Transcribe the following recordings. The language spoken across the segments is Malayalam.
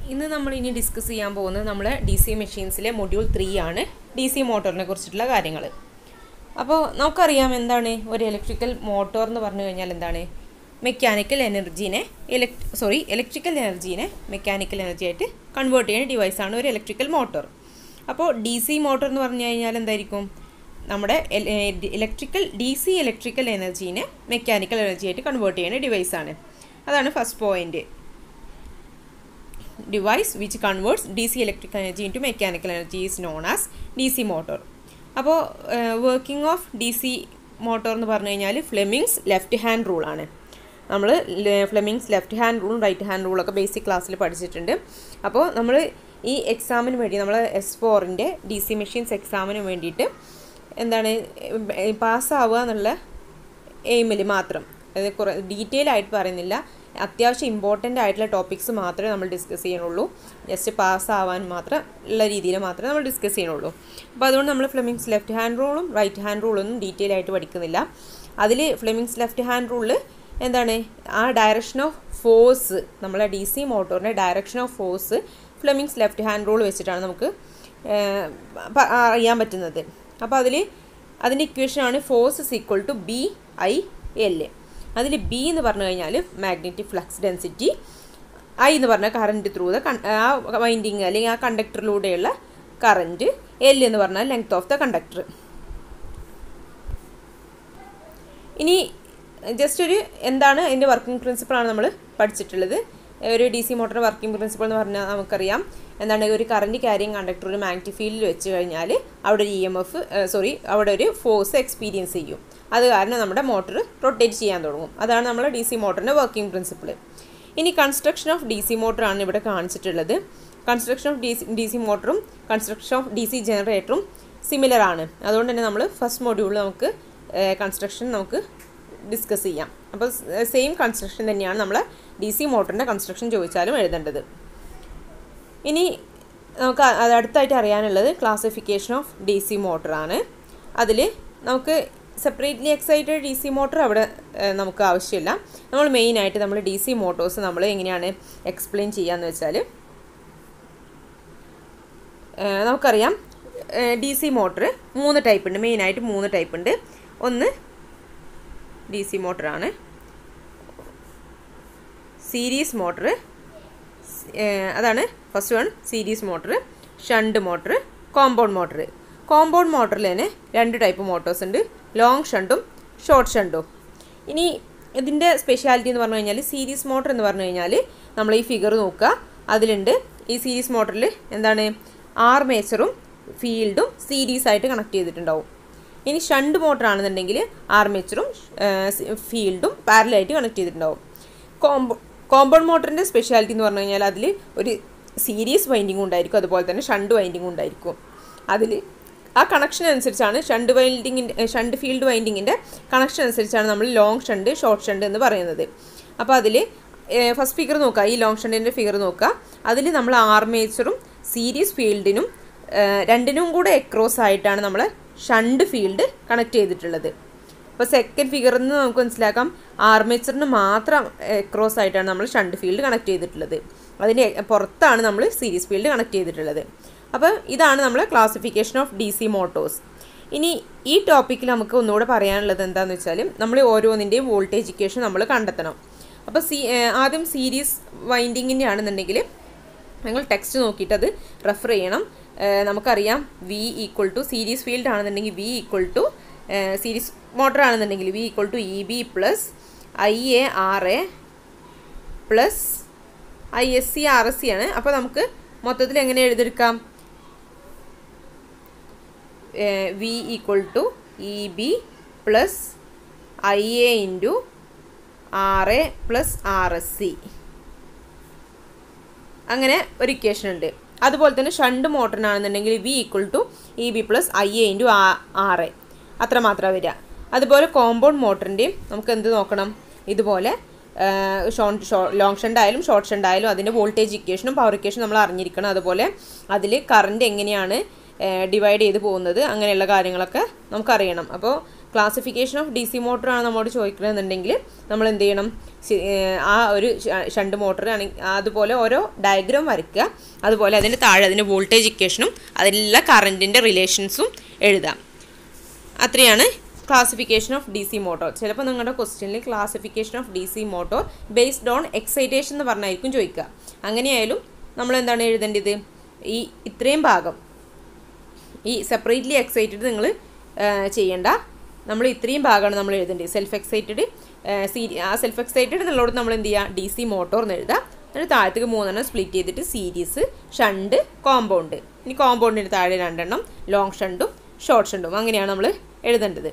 ഇന്ന് നമ്മൾ ഇനി ഡിസ്കസ് ചെയ്യാൻ പോകുന്നത് നമ്മുടെ ഡി സി മെഷീൻസിലെ മൊഡ്യൂൾ ത്രീ ആണ് ഡി സി മോട്ടോറിനെ കുറിച്ചിട്ടുള്ള കാര്യങ്ങൾ അപ്പോൾ നമുക്കറിയാം എന്താണ് ഒരു ഇലക്ട്രിക്കൽ മോട്ടോർ എന്ന് പറഞ്ഞു കഴിഞ്ഞാൽ എന്താണ് മെക്കാനിക്കൽ എനർജീനെ ഇലക്ട് സോറി ഇലക്ട്രിക്കൽ എനർജീനെ മെക്കാനിക്കൽ എനർജി ആയിട്ട് കൺവേർട്ട് ചെയ്യുന്ന ഡിവൈസാണ് ഒരു ഇലക്ട്രിക്കൽ മോട്ടോർ അപ്പോൾ ഡി സി മോട്ടോർ എന്ന് പറഞ്ഞു കഴിഞ്ഞാൽ എന്തായിരിക്കും നമ്മുടെ ഇലക്ട്രിക്കൽ ഡി സി ഇലക്ട്രിക്കൽ എനർജീനെ മെക്കാനിക്കൽ എനർജി ആയിട്ട് കൺവേർട്ട് ചെയ്യുന്ന ഡിവൈസാണ് അതാണ് first point device which converts DC electrical energy into mechanical energy is known as DC motor. അപ്പോൾ working of D C motor എന്ന് പറഞ്ഞു കഴിഞ്ഞാൽ ഫ്ലെമിങ്സ് ലെഫ്റ്റ് ഹാൻഡ് റൂളാണ് നമ്മൾ ഫ്ലെമിങ്സ് ലെഫ്റ്റ് ഹാൻഡ് റൂളും റൈറ്റ് ഹാൻഡ് റൂളൊക്കെ ബേസിക് ക്ലാസ്സിൽ പഠിച്ചിട്ടുണ്ട് അപ്പോൾ നമ്മൾ ഈ എക്സാമിന് വേണ്ടി നമ്മൾ എസ് ഫോറിൻ്റെ ഡി സി മെഷീൻസ് എക്സാമിന് വേണ്ടിയിട്ട് എന്താണ് പാസ്സാവുക എന്നുള്ള എയിമിൽ മാത്രം അത് കുറേ ഡീറ്റെയിൽ ആയിട്ട് പറയുന്നില്ല അത്യാവശ്യം ഇമ്പോർട്ടൻ്റ് ആയിട്ടുള്ള ടോപ്പിക്സ് മാത്രമേ നമ്മൾ ഡിസ്കസ് ചെയ്യണുള്ളൂ ജസ്റ്റ് പാസ് ആവാൻ മാത്രം ഉള്ള രീതിയിൽ മാത്രമേ നമ്മൾ ഡിസ്കസ് ചെയ്യണുള്ളൂ അപ്പോൾ അതുകൊണ്ട് നമ്മൾ ഫ്ലെമിങ്സ് ലെഫ്റ്റ് ഹാൻഡ് റൂളും റൈറ്റ് ഹാൻഡ് റൂളൊന്നും ഡീറ്റെയിൽ ആയിട്ട് പഠിക്കുന്നില്ല അതിൽ ഫ്ലെമിങ്സ് ലെഫ്റ്റ് ഹാൻഡ് റൂളിൽ എന്താണ് ആ ഡയറക്ഷൻ ഓഫ് ഫോഴ്സ് നമ്മളെ ഡി സി മോട്ടോറിൻ്റെ direction of force Fleming's left hand rule വെച്ചിട്ടാണ് നമുക്ക് അറിയാൻ പറ്റുന്നത് അപ്പോൾ അതിൽ അതിൻ്റെ ഇക്വേഷനാണ് force is equal to B I L അതിൽ ബി എന്ന് പറഞ്ഞു കഴിഞ്ഞാൽ മാഗ്നറ്റിക് ഫ്ലക്സ് ഡെൻസിറ്റി ഐ എന്ന് പറഞ്ഞാൽ കറണ്ട് ത്രൂ ദ ആ വൈൻഡിങ് അല്ലെങ്കിൽ ആ കണ്ടക്ടറിലൂടെയുള്ള കറണ്ട് എൽ എന്ന് പറഞ്ഞാൽ ലെങ്ത് ഓഫ് ദ കണ്ടക്ടർ ഇനി ജസ്റ്റ് ഒരു എന്താണ് അതിൻ്റെ വർക്കിംഗ് പ്രിൻസിപ്പിളാണ് നമ്മൾ പഠിച്ചിട്ടുള്ളത് ഒരു D C motor working principle എന്ന് പറഞ്ഞാൽ നമുക്കറിയാം എന്താണ് ഒരു കറണ്ട് ക്യാരിങ് കണ്ടക്ടർ ഒരു മാഗ്നറ്റിക് ഫീൽഡിൽ വെച്ച് കഴിഞ്ഞാൽ അവിടെ ഒരു ഇ എം എഫ് സോറി അവിടെ ഒരു ഫോഴ്സ് എക്സ്പീരിയൻസ് ചെയ്യും അത് കാരണം നമ്മുടെ മോട്ടർ റൊട്ടേറ്റ് ചെയ്യാൻ തുടങ്ങും അതാണ് നമ്മുടെ ഡി സി മോട്ടറിൻ്റെ വർക്കിംഗ് പ്രിൻസിപ്പിൾ ഇനി കൺസ്ട്രക്ഷൻ ഓഫ് ഡി സി മോട്ടറാണ് ഇവിടെ കാണിച്ചിട്ടുള്ളത് construction of D C D C മോട്ടറും കൺസ്ട്രക്ഷൻ ഓഫ് ഡി സി ജനറേറ്ററും സിമിലർ ആണ് അതുകൊണ്ട് തന്നെ നമ്മൾ ഫസ്റ്റ് മൊഡ്യൂളിൽ നമുക്ക് കൺസ്ട്രക്ഷൻ നമുക്ക് ഡിസ്കസ് ചെയ്യാം അപ്പോൾ സെയിം കൺസ്ട്രക്ഷൻ തന്നെയാണ് നമ്മൾ ഡി സി മോട്ടറിൻ്റെ കൺസ്ട്രക്ഷൻ ചോദിച്ചാലും എഴുതേണ്ടത് ഇനി നമുക്ക് അത് അടുത്തായിട്ട് അറിയാനുള്ളത് ക്ലാസിഫിക്കേഷൻ ഓഫ് ഡി സി മോട്ടറാണ് അതിൽ നമുക്ക് സെപ്പറേറ്റ്ലി എക്സൈറ്റഡ് ഡി സി മോട്ടർ അവിടെ നമുക്ക് ആവശ്യമില്ല നമ്മൾ മെയിനായിട്ട് നമ്മൾ ഡി സി മോട്ടോഴ്സ് നമ്മൾ എങ്ങനെയാണ് എക്സ്പ്ലെയിൻ ചെയ്യാന്ന് വെച്ചാൽ നമുക്കറിയാം ഡി സി മോട്ടർ മൂന്ന് ടൈപ്പ് ഉണ്ട് മെയിനായിട്ട് മൂന്ന് ടൈപ്പ് ഉണ്ട് ഒന്ന് ഡി സി മോട്ടറാണ് സീരീസ് മോട്ടർ അതാണ് first one series motor shunt motor compound motor കോമ്പൗണ്ട് മോട്ടറിൽ തന്നെ രണ്ട് ടൈപ്പ് മോട്ടോഴ്സ് ഉണ്ട് ലോങ് ഷണ്ടും ഷോർട്ട് ഷണ്ടും ഇനി ഇതിൻ്റെ സ്പെഷ്യാലിറ്റി എന്ന് പറഞ്ഞു കഴിഞ്ഞാൽ സീരീസ് മോട്ടർ എന്ന് പറഞ്ഞു കഴിഞ്ഞാൽ നമ്മൾ ഈ ഫിഗർ നോക്കുക അതിലുണ്ട് ഈ സീരീസ് മോട്ടറിൽ എന്താണ് ആർമേച്ചറും ഫീൽഡും സീരീസ് ആയിട്ട് കണക്ട് ചെയ്തിട്ടുണ്ടാവും ഇനി ഷണ്ട് മോട്ടർ ആണെന്നുണ്ടെങ്കിൽ ആർമേച്ചറും ഫീൽഡും പാരലായിട്ട് കണക്ട് ചെയ്തിട്ടുണ്ടാവും കോമ്പോ കോമ്പൗണ്ട് മോട്ടറിൻ്റെ സ്പെഷ്യാലിറ്റി എന്ന് പറഞ്ഞു കഴിഞ്ഞാൽ അതിൽ ഒരു സീരീസ് വൈൻഡിങ്ങും ഉണ്ടായിരിക്കും അതുപോലെ തന്നെ ഷണ്ട് വൈൻഡിങ്ങും ഉണ്ടായിരിക്കും അതിൽ ആ കണക്ഷൻ അനുസരിച്ചാണ് ഷണ്ട് വൈൻഡിങ്ങിൻ്റെ ഷണ്ട് ഫീൽഡ് വൈൻഡിങ്ങിൻ്റെ കണക്ഷൻ അനുസരിച്ചാണ് നമ്മൾ ലോങ് ഷണ്ട് ഷോർട്ട് ഷണ്ട് എന്ന് പറയുന്നത് അപ്പോൾ അതിൽ ഫസ്റ്റ് ഫിഗർ നോക്കുക ഈ ലോങ് ഷണ്ടിൻ്റെ ഫിഗർ നോക്കുക അതിൽ നമ്മൾ ആർമേച്ചറും സീരീസ് ഫീൽഡിനും രണ്ടിനും കൂടെ എക്രോസ് ആയിട്ടാണ് നമ്മൾ ഷണ്ട് ഫീൽഡ് കണക്ട് ചെയ്തിട്ടുള്ളത് അപ്പോൾ സെക്കൻഡ് ഫിഗറിൽ നിന്ന് നമുക്ക് മനസ്സിലാക്കാം ആർമേച്ചറിന് മാത്രം ക്രോസ് ആയിട്ടാണ് നമ്മൾ ഷണ്ട് ഫീൽഡ് കണക്ട് ചെയ്തിട്ടുള്ളത് അതിൻ്റെ പുറത്താണ് നമ്മൾ സീരീസ് ഫീൽഡ് കണക്ട് ചെയ്തിട്ടുള്ളത് അപ്പോൾ ഇതാണ് നമ്മൾ classification of D C motors ഇനി ഈ ടോപ്പിക്കിൽ നമുക്ക് ഒന്നുകൂടെ പറയാനുള്ളത് എന്താണെന്ന് വെച്ചാൽ നമ്മൾ ഓരോന്നിൻ്റെയും വോൾട്ടേജ് ഇക്വേഷൻ നമ്മൾ കണ്ടെത്തണം അപ്പോൾ സി ആദ്യം സീരീസ് വൈൻഡിങ്ങിൻ്റെ ആണെന്നുണ്ടെങ്കിൽ നിങ്ങൾ ടെക്സ്റ്റ് നോക്കിയിട്ട് അത് റെഫർ ചെയ്യണം നമുക്കറിയാം V equal to series field ആണെന്നുണ്ടെങ്കിൽ V equal to series motor ആണെന്നുണ്ടെങ്കിൽ V equal to E B plus I A R A plus I S C R S C ആണ് അപ്പോൾ നമുക്ക് മൊത്തത്തിൽ എങ്ങനെ എഴുതിയെടുക്കാം V equal to E B plus I A into R A plus R S C അങ്ങനെ ഒരു ഇക്വേഷൻ ഉണ്ട് അതുപോലെ തന്നെ ഷണ്ട് മോട്ടറിനാണെന്നുണ്ടെങ്കിൽ V equal to E B plus I A into R A അത്ര മാത്രമേ വരിക അതുപോലെ കോമ്പൗണ്ട് മോട്ടറിൻ്റെയും നമുക്ക് എന്ത് നോക്കണം ഇതുപോലെ ഷോൺ ഷോ ലോങ് ഷണ്ട് ആയാലും ഷോർട്ട് ഷണ്ട് ആയാലും അതിൻ്റെ വോൾട്ടേജ് ഇക്വേഷനും പവർ ഇക്വേഷനും നമ്മൾ അറിഞ്ഞിരിക്കണം അതുപോലെ അതിൽ കറണ്ട് എങ്ങനെയാണ് ഡിവൈഡ് ചെയ്ത് പോകുന്നത് അങ്ങനെയുള്ള കാര്യങ്ങളൊക്കെ നമുക്കറിയണം അപ്പോൾ ക്ലാസിഫിക്കേഷൻ ഓഫ് ഡി സി മോട്ടറാണ് നമ്മോട് ചോദിക്കണമെന്നുണ്ടെങ്കിൽ നമ്മൾ എന്ത് ചെയ്യണം ശ- ഏഹ് ആ ഒരു ഷ- ഷണ്ട് മോട്ടർ ആണെങ്കിൽ അതുപോലെ ഓരോ ഡയഗ്രാം വരയ്ക്കുക അതുപോലെ അതിന് താഴെ അതിൻ്റെ വോൾട്ടേജ് ഇക്വേഷനും അതിലുള്ള കറൻറ്റിൻ്റെ റിലേഷൻസും എഴുതാം അത്രയാണ് classification of D C motor ചിലപ്പോൾ നിങ്ങളുടെ ക്വസ്റ്റ്യനിൽ classification of D C motor based on excitation എന്ന് പറഞ്ഞായിരിക്കും ചോദിക്കുക അങ്ങനെയായാലും നമ്മൾ എന്താണ് എഴുതേണ്ടത് ഈ ഇത്രയും ഭാഗം ഈ സെപ്പറേറ്റ്ലി എക്സൈറ്റഡ് നിങ്ങൾ ചെയ്യേണ്ട നമ്മൾ ഇത്രയും ഭാഗമാണ് നമ്മൾ എഴുതേണ്ടത് സെൽഫ് എക്സൈറ്റഡ് സീ ആ സെൽഫ് എക്സൈറ്റഡ് എന്നുള്ളതോട് നമ്മൾ എന്ത് ചെയ്യുക ഡി സി മോട്ടോർ എന്ന് എഴുതാം എന്നിട്ട് താഴത്തേക്ക് മൂന്നെണ്ണം സ്പ്ലിറ്റ് ചെയ്തിട്ട് സീരീസ് ഷണ്ട് കോമ്പൗണ്ട് ഇനി കോമ്പൗണ്ടിന് താഴെ രണ്ടെണ്ണം ലോങ് ഷണ്ടും ഷോർട്ട് ഷണ്ടും അങ്ങനെയാണ് നമ്മൾ എഴുതേണ്ടത്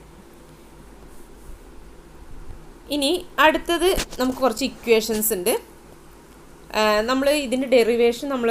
ഇനി അടുത്തത് നമുക്ക് കുറച്ച് ഇക്വേഷൻസ് ഉണ്ട് നമ്മൾ ഇതിൻ്റെ ഡെറിവേഷൻ നമ്മൾ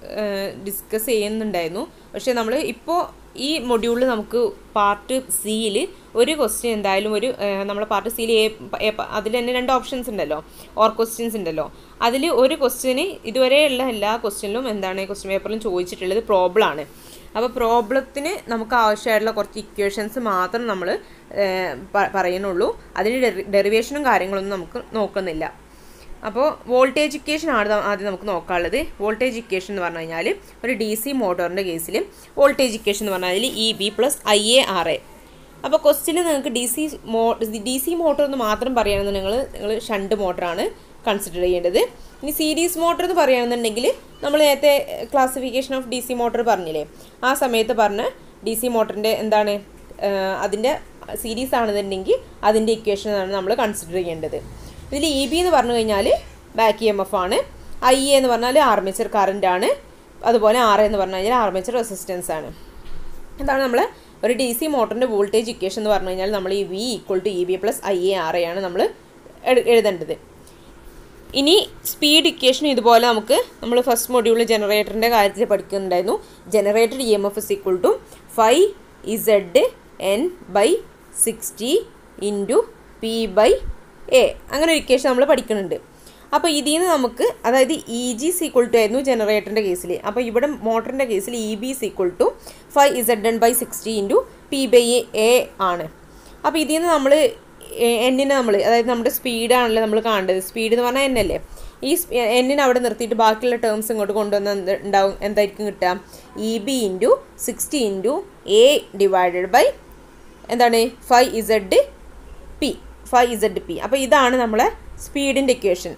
ഡിസ്കസ് ചെയ്യുന്നുണ്ടായിരുന്നു പക്ഷേ നമ്മൾ ഇപ്പോൾ ഈ മൊഡ്യൂളിൽ നമുക്ക് പാർട്ട് സിയിൽ ഒരു ക്വസ്റ്റ്യൻ എന്തായാലും ഒരു നമ്മളെ പാർട്ട് സിയിൽ എ അതിൽ തന്നെ രണ്ട് ഓപ്ഷൻസ് ഉണ്ടല്ലോ ഓർ ക്വസ്റ്റ്യൻസ് ഉണ്ടല്ലോ അതിൽ ഒരു ക്വസ്റ്റ്യന് ഇതുവരെയുള്ള എല്ലാ ക്വസ്റ്റ്യനിലും എന്താണ് ക്വസ്റ്റ്യൻ പേപ്പറിലും ചോദിച്ചിട്ടുള്ളത് പ്രോബ്ലം ആണ് അപ്പോൾ പ്രോബ്ലത്തിന് നമുക്ക് ആവശ്യമായിട്ടുള്ള കുറച്ച് ഇക്വേഷൻസ് മാത്രം നമ്മൾ പറയുന്നുള്ളൂ അതിന് ഡെറിവേഷനും കാര്യങ്ങളൊന്നും നമുക്ക് നോക്കുന്നില്ല അപ്പോൾ വോൾട്ടേജ് ഇക്വേഷൻ ആണ് ത- ആദ്യം നമുക്ക് നോക്കാനുള്ളത് വോൾട്ടേജ് ഇക്വേഷൻ എന്ന് പറഞ്ഞു കഴിഞ്ഞാൽ ഒരു ഡി സി മോട്ടോറിൻ്റെ കേസിൽ വോൾട്ടേജ് ഇക്വേഷൻ എന്ന് പറഞ്ഞാൽ E B plus I A R A അപ്പോൾ ക്വസ്റ്റിന് നിങ്ങൾക്ക് ഡി സി മോ ഡി സി മോട്ടോർ എന്ന് മാത്രം പറയുകയാണെന്നുണ്ടെങ്കിൽ നിങ്ങൾ ഷണ്ട് മോട്ടറാണ് കൺസിഡർ ചെയ്യേണ്ടത് ഇനി സീരീസ് മോട്ടർ എന്ന് പറയുകയാണെന്നുണ്ടെങ്കിൽ നമ്മൾ നേരത്തെ classification of D C motor പറഞ്ഞില്ലേ ആ സമയത്ത് പറഞ്ഞ ഡി സി മോട്ടറിൻ്റെ എന്താണ് അതിൻ്റെ സീരീസ് ആണെന്നുണ്ടെങ്കിൽ അതിൻ്റെ ഇക്വേഷനാണ് നമ്മൾ കൺസിഡർ ചെയ്യേണ്ടത് ഇതിൽ ഇ ബി എന്ന് പറഞ്ഞു കഴിഞ്ഞാൽ ബാക്ക് ഇ എം എഫ് ആണ് ഐ എ എന്ന് പറഞ്ഞാൽ ആർമേച്ചർ കറൻ്റ് ആണ് അതുപോലെ ആർ എന്ന് പറഞ്ഞു കഴിഞ്ഞാൽ ആർമേച്ചർ റെസിസ്റ്റൻസ് ആണ് ഇതാണ് നമ്മൾ ഒരു ഡി സി മോട്ടറിൻ്റെ വോൾട്ടേജ് ഇക്വേഷൻ എന്ന് പറഞ്ഞു കഴിഞ്ഞാൽ നമ്മൾ ഈ V equal to E B plus I A R A ആണ് നമ്മൾ എഴുതേണ്ടത് ഇനി സ്പീഡ് ഇക്വേഷൻ ഇതുപോലെ നമുക്ക് നമ്മൾ ഫസ്റ്റ് മൊഡ്യൂളിൽ ജനറേറ്ററിൻ്റെ കാര്യത്തിൽ പഠിക്കുന്നുണ്ടായിരുന്നു generated E M F is equal to five Z N by sixty into P by A അങ്ങനെ ഒരു ഇക്വേഷൻ നമ്മൾ പഠിക്കുന്നുണ്ട് അപ്പോൾ ഇതിൽ നിന്ന് നമുക്ക് അതായത് ഇ ജി സീക്വൾ ടു ആയിരുന്നു ജനറേറ്ററിൻ്റെ കേസിൽ അപ്പോൾ ഇവിടെ മോട്ടറിൻ്റെ കേസിൽ E B equal to five Z N by sixty into P by A ആണ് അപ്പോൾ ഇതിൽ നിന്ന് നമ്മൾ എന്നിനെ നമ്മൾ അതായത് നമ്മുടെ സ്പീഡാണല്ലോ നമ്മൾ കാണേണ്ടത് സ്പീഡ് എന്ന് പറഞ്ഞാൽ എന്നല്ലേ ഈ എന്നിനെ അവിടെ നിർത്തിയിട്ട് ബാക്കിയുള്ള ടേംസ് ഇങ്ങോട്ട് കൊണ്ടുവന്ന എന്ത് ഉണ്ടാവും എന്തായിരിക്കും കിട്ടുക E B into sixty into A divided by എന്താണ് five Z P five Z P അപ്പോൾ ഇതാണ് നമ്മളെ സ്പീഡിൻ്റെ ഇക്വേഷൻ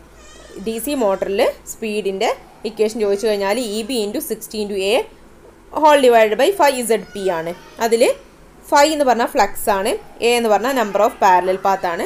ഡി സി മോട്ടറിൽ സ്പീഡിൻ്റെ ഇക്വേഷൻ ചോദിച്ചു കഴിഞ്ഞാൽ E B into sixty into A whole divide by five Z P ആണ് അതിൽ ഫൈവ് എന്ന് പറഞ്ഞാൽ ഫ്ലക്സ് ആണ് എ എന്ന് പറഞ്ഞാൽ നമ്പർ ഓഫ് പാരലൽ പാത്ത് ആണ്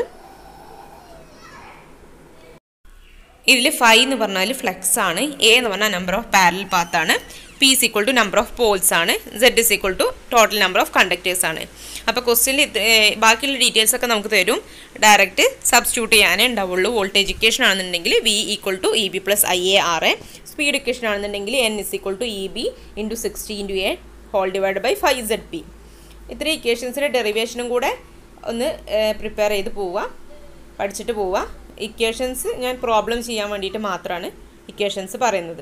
ഇതിൽ ഫൈവ് എന്ന് പറഞ്ഞാൽ ഫ്ലക്സ് ആണ് എ എന്ന് പറഞ്ഞാൽ നമ്പർ ഓഫ് പാരലൽ പാത്ത് ആണ് P is equal to number of poles ആണ് Z is equal to total number of conductors ആണ് അപ്പോൾ ക്വസ്റ്റ്യനിൽ ബാക്കിയുള്ള ഡീറ്റെയിൽസ് ഒക്കെ നമുക്ക് തരും ഡയറക്റ്റ് സബ്സ്റ്റിറ്റ്യൂട്ട് ചെയ്യാനേ ഉണ്ടാവുള്ളൂ വോൾട്ടേജ് ഇക്വേഷൻ ആണെന്നുണ്ടെങ്കിൽ V equal to E B plus I A R A speed equation ആണെന്നുണ്ടെങ്കിൽ N is equal to E B into sixty into A whole divide by five Z P ഇത്രയും ഇക്വേഷൻസിൻ്റെ ഡെറിവേഷനും കൂടെ ഒന്ന് പ്രിപ്പയർ ചെയ്ത് പോവുക പഠിച്ചിട്ട് പോവുക ഇക്വേഷൻസ് ഞാൻ പ്രോബ്ലം ചെയ്യാൻ വേണ്ടിയിട്ട് മാത്രമാണ് ഇക്വേഷൻസ് പറയുന്നത്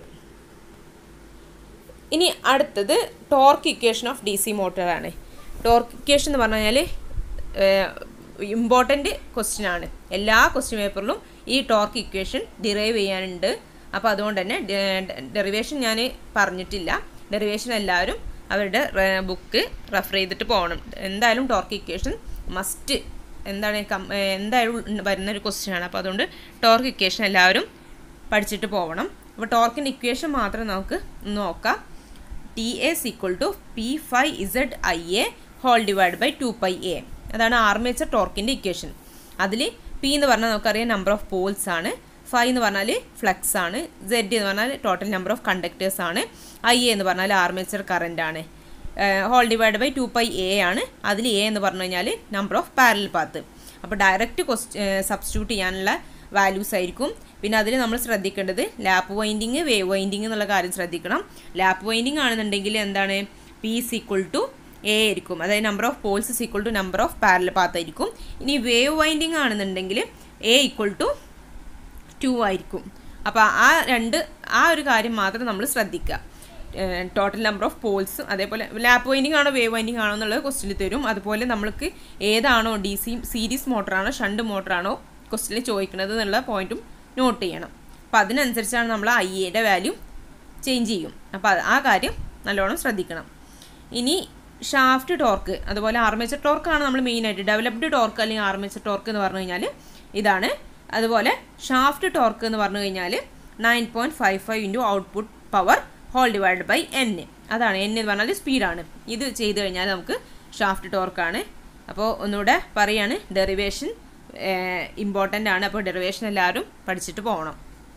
ഇനി അടുത്തത് torque equation of D C മോട്ടറാണ് ടോർക്ക് ഇക്വേഷൻ എന്ന് പറഞ്ഞു കഴിഞ്ഞാൽ ഇമ്പോർട്ടൻ്റ് ക്വസ്റ്റ്യൻ ആണ് എല്ലാ ക്വസ്റ്റ്യൻ പേപ്പറിലും ഈ ടോർക്ക് ഇക്വേഷൻ ഡിറൈവ് ചെയ്യാനുണ്ട് അപ്പോൾ അതുകൊണ്ട് തന്നെ ഡെറിവേഷൻ ഞാൻ പറഞ്ഞിട്ടില്ല ഡെറിവേഷൻ എല്ലാവരും അവരുടെ ബുക്ക് റെഫർ ചെയ്തിട്ട് പോകണം എന്തായാലും ടോർക്ക് ഇക്വേഷൻ മസ്റ്റ് എന്താണ് കം എന്തായാലും വരുന്ന ഒരു ക്വസ്റ്റ്യൻ ആണ് അപ്പോൾ അതുകൊണ്ട് ടോർക്ക് ഇക്വേഷൻ എല്ലാവരും പഠിച്ചിട്ട് പോകണം അപ്പോൾ ടോർക്കിൻ്റെ ഇക്വേഷൻ മാത്രം നമുക്ക് നോക്കാം T S equal to P five Z I A whole divide by two pi A അതാണ് ആർമേച്ചർ ടോർക്കിൻ്റെ ഇക്വേഷൻ അതിൽ പി എന്ന് പറഞ്ഞാൽ നമുക്കറിയാം നമ്പർ ഓഫ് പോൾസ് ആണ് ഫൈവ് എന്ന് പറഞ്ഞാൽ ഫ്ലക്സ് ആണ് സെഡ് എന്ന് പറഞ്ഞാൽ ടോട്ടൽ നമ്പർ ഓഫ് കണ്ടക്ടേഴ്സ് ആണ് ഐ എ എന്ന് പറഞ്ഞാൽ ആർമേച്ചർ കറൻ്റ് ആണ് whole divide by two pi A ആണ് അതിൽ എ എന്ന് പറഞ്ഞു കഴിഞ്ഞാൽ നമ്പർ ഓഫ് പാരൽ പാത്ത് അപ്പോൾ ഡയറക്റ്റ് ക്വസ്റ്റ് സബ്സ്റ്റിറ്റ്യൂട്ട് ചെയ്യാനുള്ള വാല്യൂസ് ആയിരിക്കും പിന്നെ അതിൽ നമ്മൾ ശ്രദ്ധിക്കേണ്ടത് ലാപ്പ് വൈൻഡിങ് വേവ് വൈൻഡിങ് എന്നുള്ള കാര്യം ശ്രദ്ധിക്കണം ലാപ്പ് വൈൻഡിങ് ആണെന്നുണ്ടെങ്കിൽ എന്താണ് P is equal to A ആയിരിക്കും അതായത് number of poles is equal to number of parallel path ആയിരിക്കും ഇനി വേവ് വൈൻഡിങ് ആണെന്നുണ്ടെങ്കിൽ എ ഈക്വൽ ടു ടു ആയിരിക്കും അപ്പോൾ ആ രണ്ട് ആ ഒരു കാര്യം മാത്രം നമ്മൾ ശ്രദ്ധിക്കുക ടോട്ടൽ നമ്പർ ഓഫ് പോൾസും അതേപോലെ ലാപ്പ് വൈൻഡിങ് ആണോ വേവ് വൈൻഡിങ് ആണോ എന്നുള്ളത് ക്വസ്റ്റിൽ തരും അതുപോലെ നമ്മൾക്ക് ഏതാണോ ഡി സി സീരീസ് മോട്ടറാണോ ഷണ്ട് മോട്ടറാണോ ക്വസ്റ്റിൽ ചോദിക്കുന്നത് എന്നുള്ള പോയിന്റും നോട്ട് ചെയ്യണം അപ്പോൾ അതിനനുസരിച്ചാണ് നമ്മൾ ഐ എയുടെ വാല്യൂ ചേഞ്ച് ചെയ്യും അപ്പോൾ ആ കാര്യം നല്ലോണം ശ്രദ്ധിക്കണം ഇനി ഷാഫ്റ്റ് ടോർക്ക് അതുപോലെ ആർമേച്ചർ ടോർക്കാണ് നമ്മൾ മെയിനായിട്ട് ഡെവലപ്ഡ് ടോർക്ക് അല്ലെങ്കിൽ ആർമേച്ചർ ടോർക്ക് എന്ന് പറഞ്ഞു കഴിഞ്ഞാൽ ഇതാണ് അതുപോലെ ഷാഫ്റ്റ് ടോർക്ക് എന്ന് പറഞ്ഞു കഴിഞ്ഞാൽ nine point five five into output power whole divide by N അതാണ് എൻ എന്ന് പറഞ്ഞാൽ സ്പീഡാണ് ഇത് ചെയ്ത് കഴിഞ്ഞാൽ നമുക്ക് ഷാഫ്റ്റ് ടോർക്കാണ് അപ്പോൾ ഒന്നുകൂടെ പറയാണ് ഡെറിവേഷൻ ഇമ്പോർട്ടൻ്റ് ആണ് അപ്പോൾ ഡെറിവേഷൻ എല്ലാവരും പഠിച്ചിട്ട് പോകണം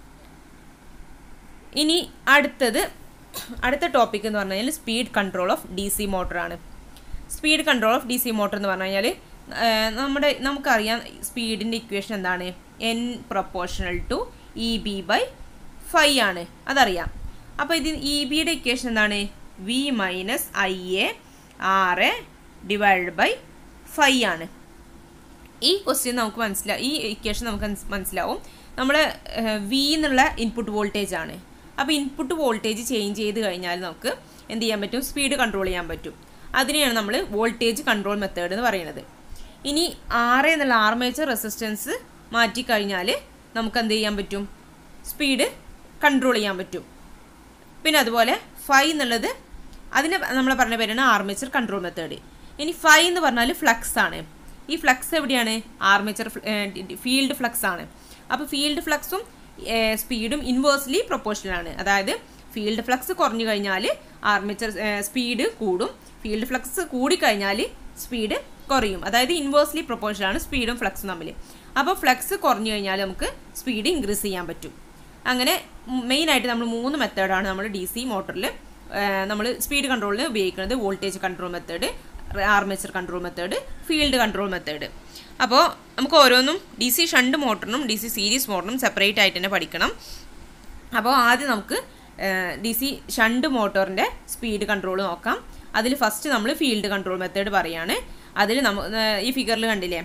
ഇനി അടുത്തത് അടുത്ത ടോപ്പിക് എന്ന് പറഞ്ഞു കഴിഞ്ഞാൽ speed control of D C മോട്ടറാണ് speed control of D C motor എന്ന് പറഞ്ഞു കഴിഞ്ഞാൽ നമ്മുടെ നമുക്കറിയാം സ്പീഡിൻ്റെ ഇക്വേഷൻ എന്താണ് N proportional to E B by five ആണ് അതറിയാം അപ്പോൾ ഇത് ഇ ബിയുടെ ഇക്വേഷൻ എന്താണ് V minus I A R A divide by five ആണ് ഈ ക്വസ്റ്റ്യൻ നമുക്ക് മനസ്സിലാവും ഈ ഇക്വേഷൻ നമുക്ക് മനസ്സിലാവും നമ്മൾ വി എന്നുള്ള ഇൻപുട്ട് വോൾട്ടേജ് ആണ് അപ്പോൾ ഇൻപുട്ട് വോൾട്ടേജ് ചേഞ്ച് ചെയ്ത് കഴിഞ്ഞാൽ നമുക്ക് എന്ത് ചെയ്യാൻ പറ്റും സ്പീഡ് കൺട്രോൾ ചെയ്യാൻ പറ്റും അതിനെയാണ് നമ്മൾ വോൾട്ടേജ് കൺട്രോൾ മെത്തേഡ് എന്ന് പറയുന്നത് ഇനി ആറ് എന്നുള്ള ആർമേച്ചർ റെസിസ്റ്റൻസ് മാറ്റിക്കഴിഞ്ഞാൽ നമുക്ക് എന്ത് ചെയ്യാൻ പറ്റും സ്പീഡ് കൺട്രോൾ ചെയ്യാൻ പറ്റും പിന്നെ അതുപോലെ ഫൈവ് എന്നുള്ളത് അതിന് നമ്മൾ പറഞ്ഞ പേരാണ് ആർമേച്ചർ കൺട്രോൾ മെത്തേഡ് ഇനി ഫൈവ് എന്ന് പറഞ്ഞാൽ ഫ്ലക്സ് ആണ് ഈ ഫ്ലക്സ് എവിടെയാണ് ആർമേച്ചർ ഫീൽഡ് ഫ്ലക്സ് ആണ് അപ്പോൾ ഫീൽഡ് ഫ്ലക്സും സ്പീഡും ഇൻവേഴ്സ്ലി പ്രൊപ്പോർഷണൽ ആണ് അതായത് ഫീൽഡ് ഫ്ലക്സ് കുറഞ്ഞു കഴിഞ്ഞാൽ ആർമേച്ചർ സ്പീഡ് കൂടും ഫീൽഡ് ഫ്ലക്സ് കൂടിക്കഴിഞ്ഞാൽ സ്പീഡ് കുറയും അതായത് ഇൻവേഴ്സ്ലി പ്രൊപ്പോർഷണൽ ആണ് സ്പീഡും ഫ്ലക്സും തമ്മിൽ അപ്പോൾ ഫ്ലക്സ് കുറഞ്ഞു കഴിഞ്ഞാൽ നമുക്ക് സ്പീഡ് ഇൻക്രീസ് ചെയ്യാൻ പറ്റും അങ്ങനെ മെയിനായിട്ട് നമ്മൾ മൂന്ന് മെത്തേഡാണ് നമ്മൾ ഡി സി മോട്ടറിൽ നമ്മൾ സ്പീഡ് കൺട്രോളിന് ഉപയോഗിക്കുന്നത് voltage control method armature control method field control method അപ്പോൾ നമുക്ക് ഓരോന്നും ഡി സി ഷണ്ട് മോട്ടറിനും ഡി സി സീരീസ് മോട്ടറിനും സെപ്പറേറ്റ് ആയിട്ട് തന്നെ പഠിക്കണം അപ്പോൾ ആദ്യം നമുക്ക് ഡി സി ഷണ്ട് മോട്ടറിൻ്റെ സ്പീഡ് കൺട്രോൾ നോക്കാം അതിൽ ഫസ്റ്റ് നമ്മൾ ഫീൽഡ് കൺട്രോൾ മെത്തേഡ് പറയാണ് അതിൽ നമ്മ ഈ ഫിഗറിൽ കണ്ടില്ലേ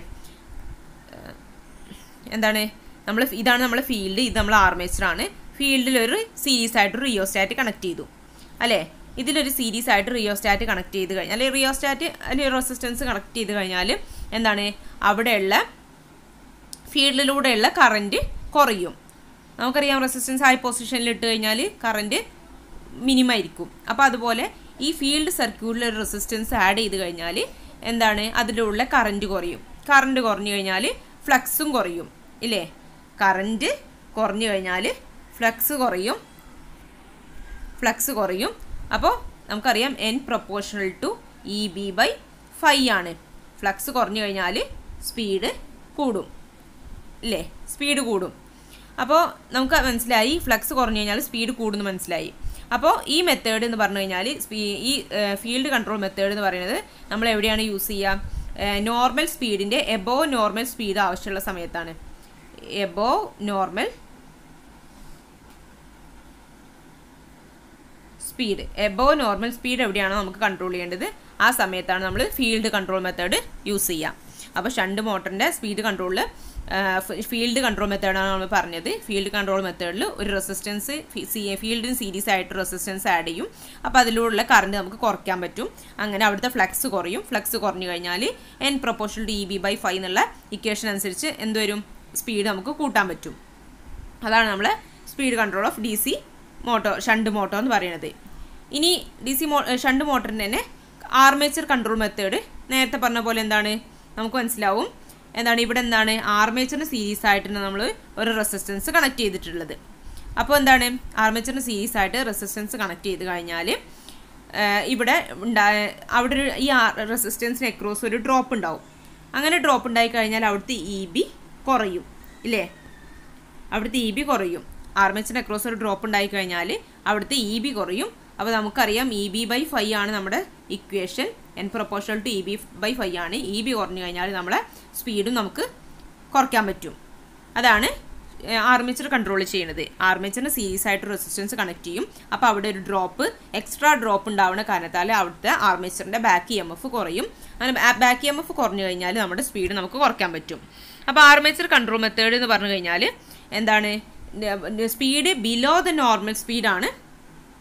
എന്താണ് നമ്മൾ ഇതാണ് നമ്മളെ ഫീൽഡ് ഇത് നമ്മൾ ആർമേച്ചറാണ് ഫീൽഡിൽ ഒരു സീരീസ് ആയിട്ട് റിയോസ്റ്റാറ്റ് കണക്ട് ചെയ്തു അല്ലേ ഇതിലൊരു സീരീസ് ആയിട്ട് റിയോസ്റ്റാറ്റ് കണക്ട് ചെയ്ത് കഴിഞ്ഞാൽ അല്ലെങ്കിൽ റിയോസ്റ്റാറ്റ് അല്ലെങ്കിൽ റെസിസ്റ്റൻസ് കണക്ട് ചെയ്ത് കഴിഞ്ഞാൽ എന്താണ് അവിടെയുള്ള ഫീൽഡിലൂടെയുള്ള കറൻറ്റ് കുറയും നമുക്കറിയാം റെസിസ്റ്റൻസ് ഹൈ പൊസിഷനിൽ ഇട്ട് കഴിഞ്ഞാൽ കറൻറ്റ് മിനിമായിരിക്കും അപ്പോൾ അതുപോലെ ഈ ഫീൽഡ് സർക്യൂട്ടിൽ ഒരു റെസിസ്റ്റൻസ് ആഡ് ചെയ്ത് കഴിഞ്ഞാൽ എന്താണ് അതിലുള്ള കറൻറ്റ് കുറയും കറൻറ്റ് കുറഞ്ഞു കഴിഞ്ഞാൽ ഫ്ലക്സും കുറയും ഇല്ലേ കറൻറ്റ് കുറഞ്ഞു കഴിഞ്ഞാൽ ഫ്ലക്സ് കുറയും ഫ്ലക്സ് കുറയും അപ്പോൾ നമുക്കറിയാം N proportional to E B by five ആണ് ഫ്ലക്സ് കുറഞ്ഞു കഴിഞ്ഞാൽ സ്പീഡ് കൂടും ഇല്ലേ സ്പീഡ് കൂടും അപ്പോൾ നമുക്ക് മനസ്സിലായി ഫ്ലക്സ് കുറഞ്ഞു കഴിഞ്ഞാൽ സ്പീഡ് കൂടുന്നു മനസ്സിലായി അപ്പോൾ ഈ മെത്തേഡ് എന്ന് പറഞ്ഞു കഴിഞ്ഞാൽ ഈ ഫീൽഡ് കൺട്രോൾ മെത്തേഡ് എന്ന് പറയുന്നത് നമ്മൾ എവിടെയാണ് യൂസ് ചെയ്യുക നോർമൽ സ്പീഡിൻ്റെ എബോ നോർമൽ സ്പീഡ് ആവശ്യമുള്ള സമയത്താണ് above normal speed above normal speed എവിടെയാണോ നമുക്ക് കൺട്രോൾ ചെയ്യേണ്ടത് ആ സമയത്താണ് നമ്മൾ ഫീൽഡ് കൺട്രോൾ മെത്തേഡ് യൂസ് ചെയ്യുക അപ്പോൾ ഷണ്ട് മോട്ടറിൻ്റെ സ്പീഡ് കൺട്രോളിൽ ഫീൽഡ് കൺട്രോൾ മെത്തേഡാണ് നമ്മൾ പറഞ്ഞത് ഫീൽഡ് കൺട്രോൾ മെത്തേഡിൽ ഒരു റെസിസ്റ്റൻസ് ഫീൽഡിന് സീരീസ് ആയിട്ട് റെസിസ്റ്റൻസ് ആഡ് ചെയ്യും അപ്പോൾ അതിലൂടെയുള്ള കറണ്ട് നമുക്ക് കുറയ്ക്കാൻ പറ്റും അങ്ങനെ അവിടുത്തെ ഫ്ലക്സ് കുറയും ഫ്ലക്സ് കുറഞ്ഞു കഴിഞ്ഞാൽ N proportional to E B by five എന്നുള്ള ഇക്വേഷൻ അനുസരിച്ച് എന്തുവരും സ്പീഡ് നമുക്ക് കൂട്ടാൻ പറ്റും അതാണ് നമ്മൾ speed control of D C motor shunt motor എന്ന് പറയുന്നത് ഇനി ഡി സി മോ ഷണ്ട് മോട്ടറിൻ്റെ തന്നെ ആർമേച്ചർ കൺട്രോൾ മെത്തേഡ് നേരത്തെ പറഞ്ഞ പോലെ എന്താണ് നമുക്ക് മനസ്സിലാവും എന്താണ് ഇവിടെ എന്താണ് ആർമേച്ചറിന് സീരീസ് ആയിട്ടാണ് നമ്മൾ ഒരു റെസിസ്റ്റൻസ് കണക്ട് ചെയ്തിട്ടുള്ളത് അപ്പോൾ എന്താണ് ആർമേച്ചറിന് സീരീസ് ആയിട്ട് റെസിസ്റ്റൻസ് കണക്ട് ചെയ്ത് കഴിഞ്ഞാൽ ഇവിടെ ഉണ്ടായ അവിടെ ഒരു ഈ റെസിസ്റ്റൻസിന് അക്രോസ് ഒരു ഡ്രോപ്പ് ഉണ്ടാവും അങ്ങനെ ഡ്രോപ്പ് ഉണ്ടായി കഴിഞ്ഞാൽ അവിടുത്തെ ഇ ബി കുറയും ഇല്ലേ അവിടുത്തെ ഇ ബി കുറയും ആർമേച്ചറിന് അക്രോസ് ഒരു ഡ്രോപ്പ് ഉണ്ടായി കഴിഞ്ഞാൽ അവിടുത്തെ ഇ ബി കുറയും അപ്പോൾ നമുക്കറിയാം ഇ ബി ബൈ ഫൈവ് ആണ് നമ്മുടെ equation N proportional to E B by five ആണ് ഇ ബി കുറഞ്ഞു കഴിഞ്ഞാൽ നമ്മളെ സ്പീഡും നമുക്ക് കുറയ്ക്കാൻ പറ്റും അതാണ് ആർമേച്ചർ കൺട്രോൾ ചെയ്യുന്നത് ആർമേച്ചറിന് സീരീസ് ആയിട്ട് റെസിസ്റ്റൻസ് കണക്ട് ചെയ്യും അപ്പോൾ അവിടെ ഒരു ഡ്രോപ്പ് എക്സ്ട്രാ ഡ്രോപ്പ് ഉണ്ടാവുന്ന കാരണത്താൽ അവിടുത്തെ ആർമേച്ചറിൻ്റെ ബാക്ക് ഇ എം എഫ് കുറയും അങ്ങനെ ബാക്ക് ഇ എം എഫ് കുറഞ്ഞു കഴിഞ്ഞാൽ നമ്മുടെ സ്പീഡ് നമുക്ക് കുറയ്ക്കാൻ പറ്റും അപ്പോൾ ആർമേച്ചർ കൺട്രോൾ മെത്തേഡ് എന്ന് പറഞ്ഞു കഴിഞ്ഞാൽ എന്താണ് സ്പീഡ് ബിലോ ദ നോർമൽ സ്പീഡാണ്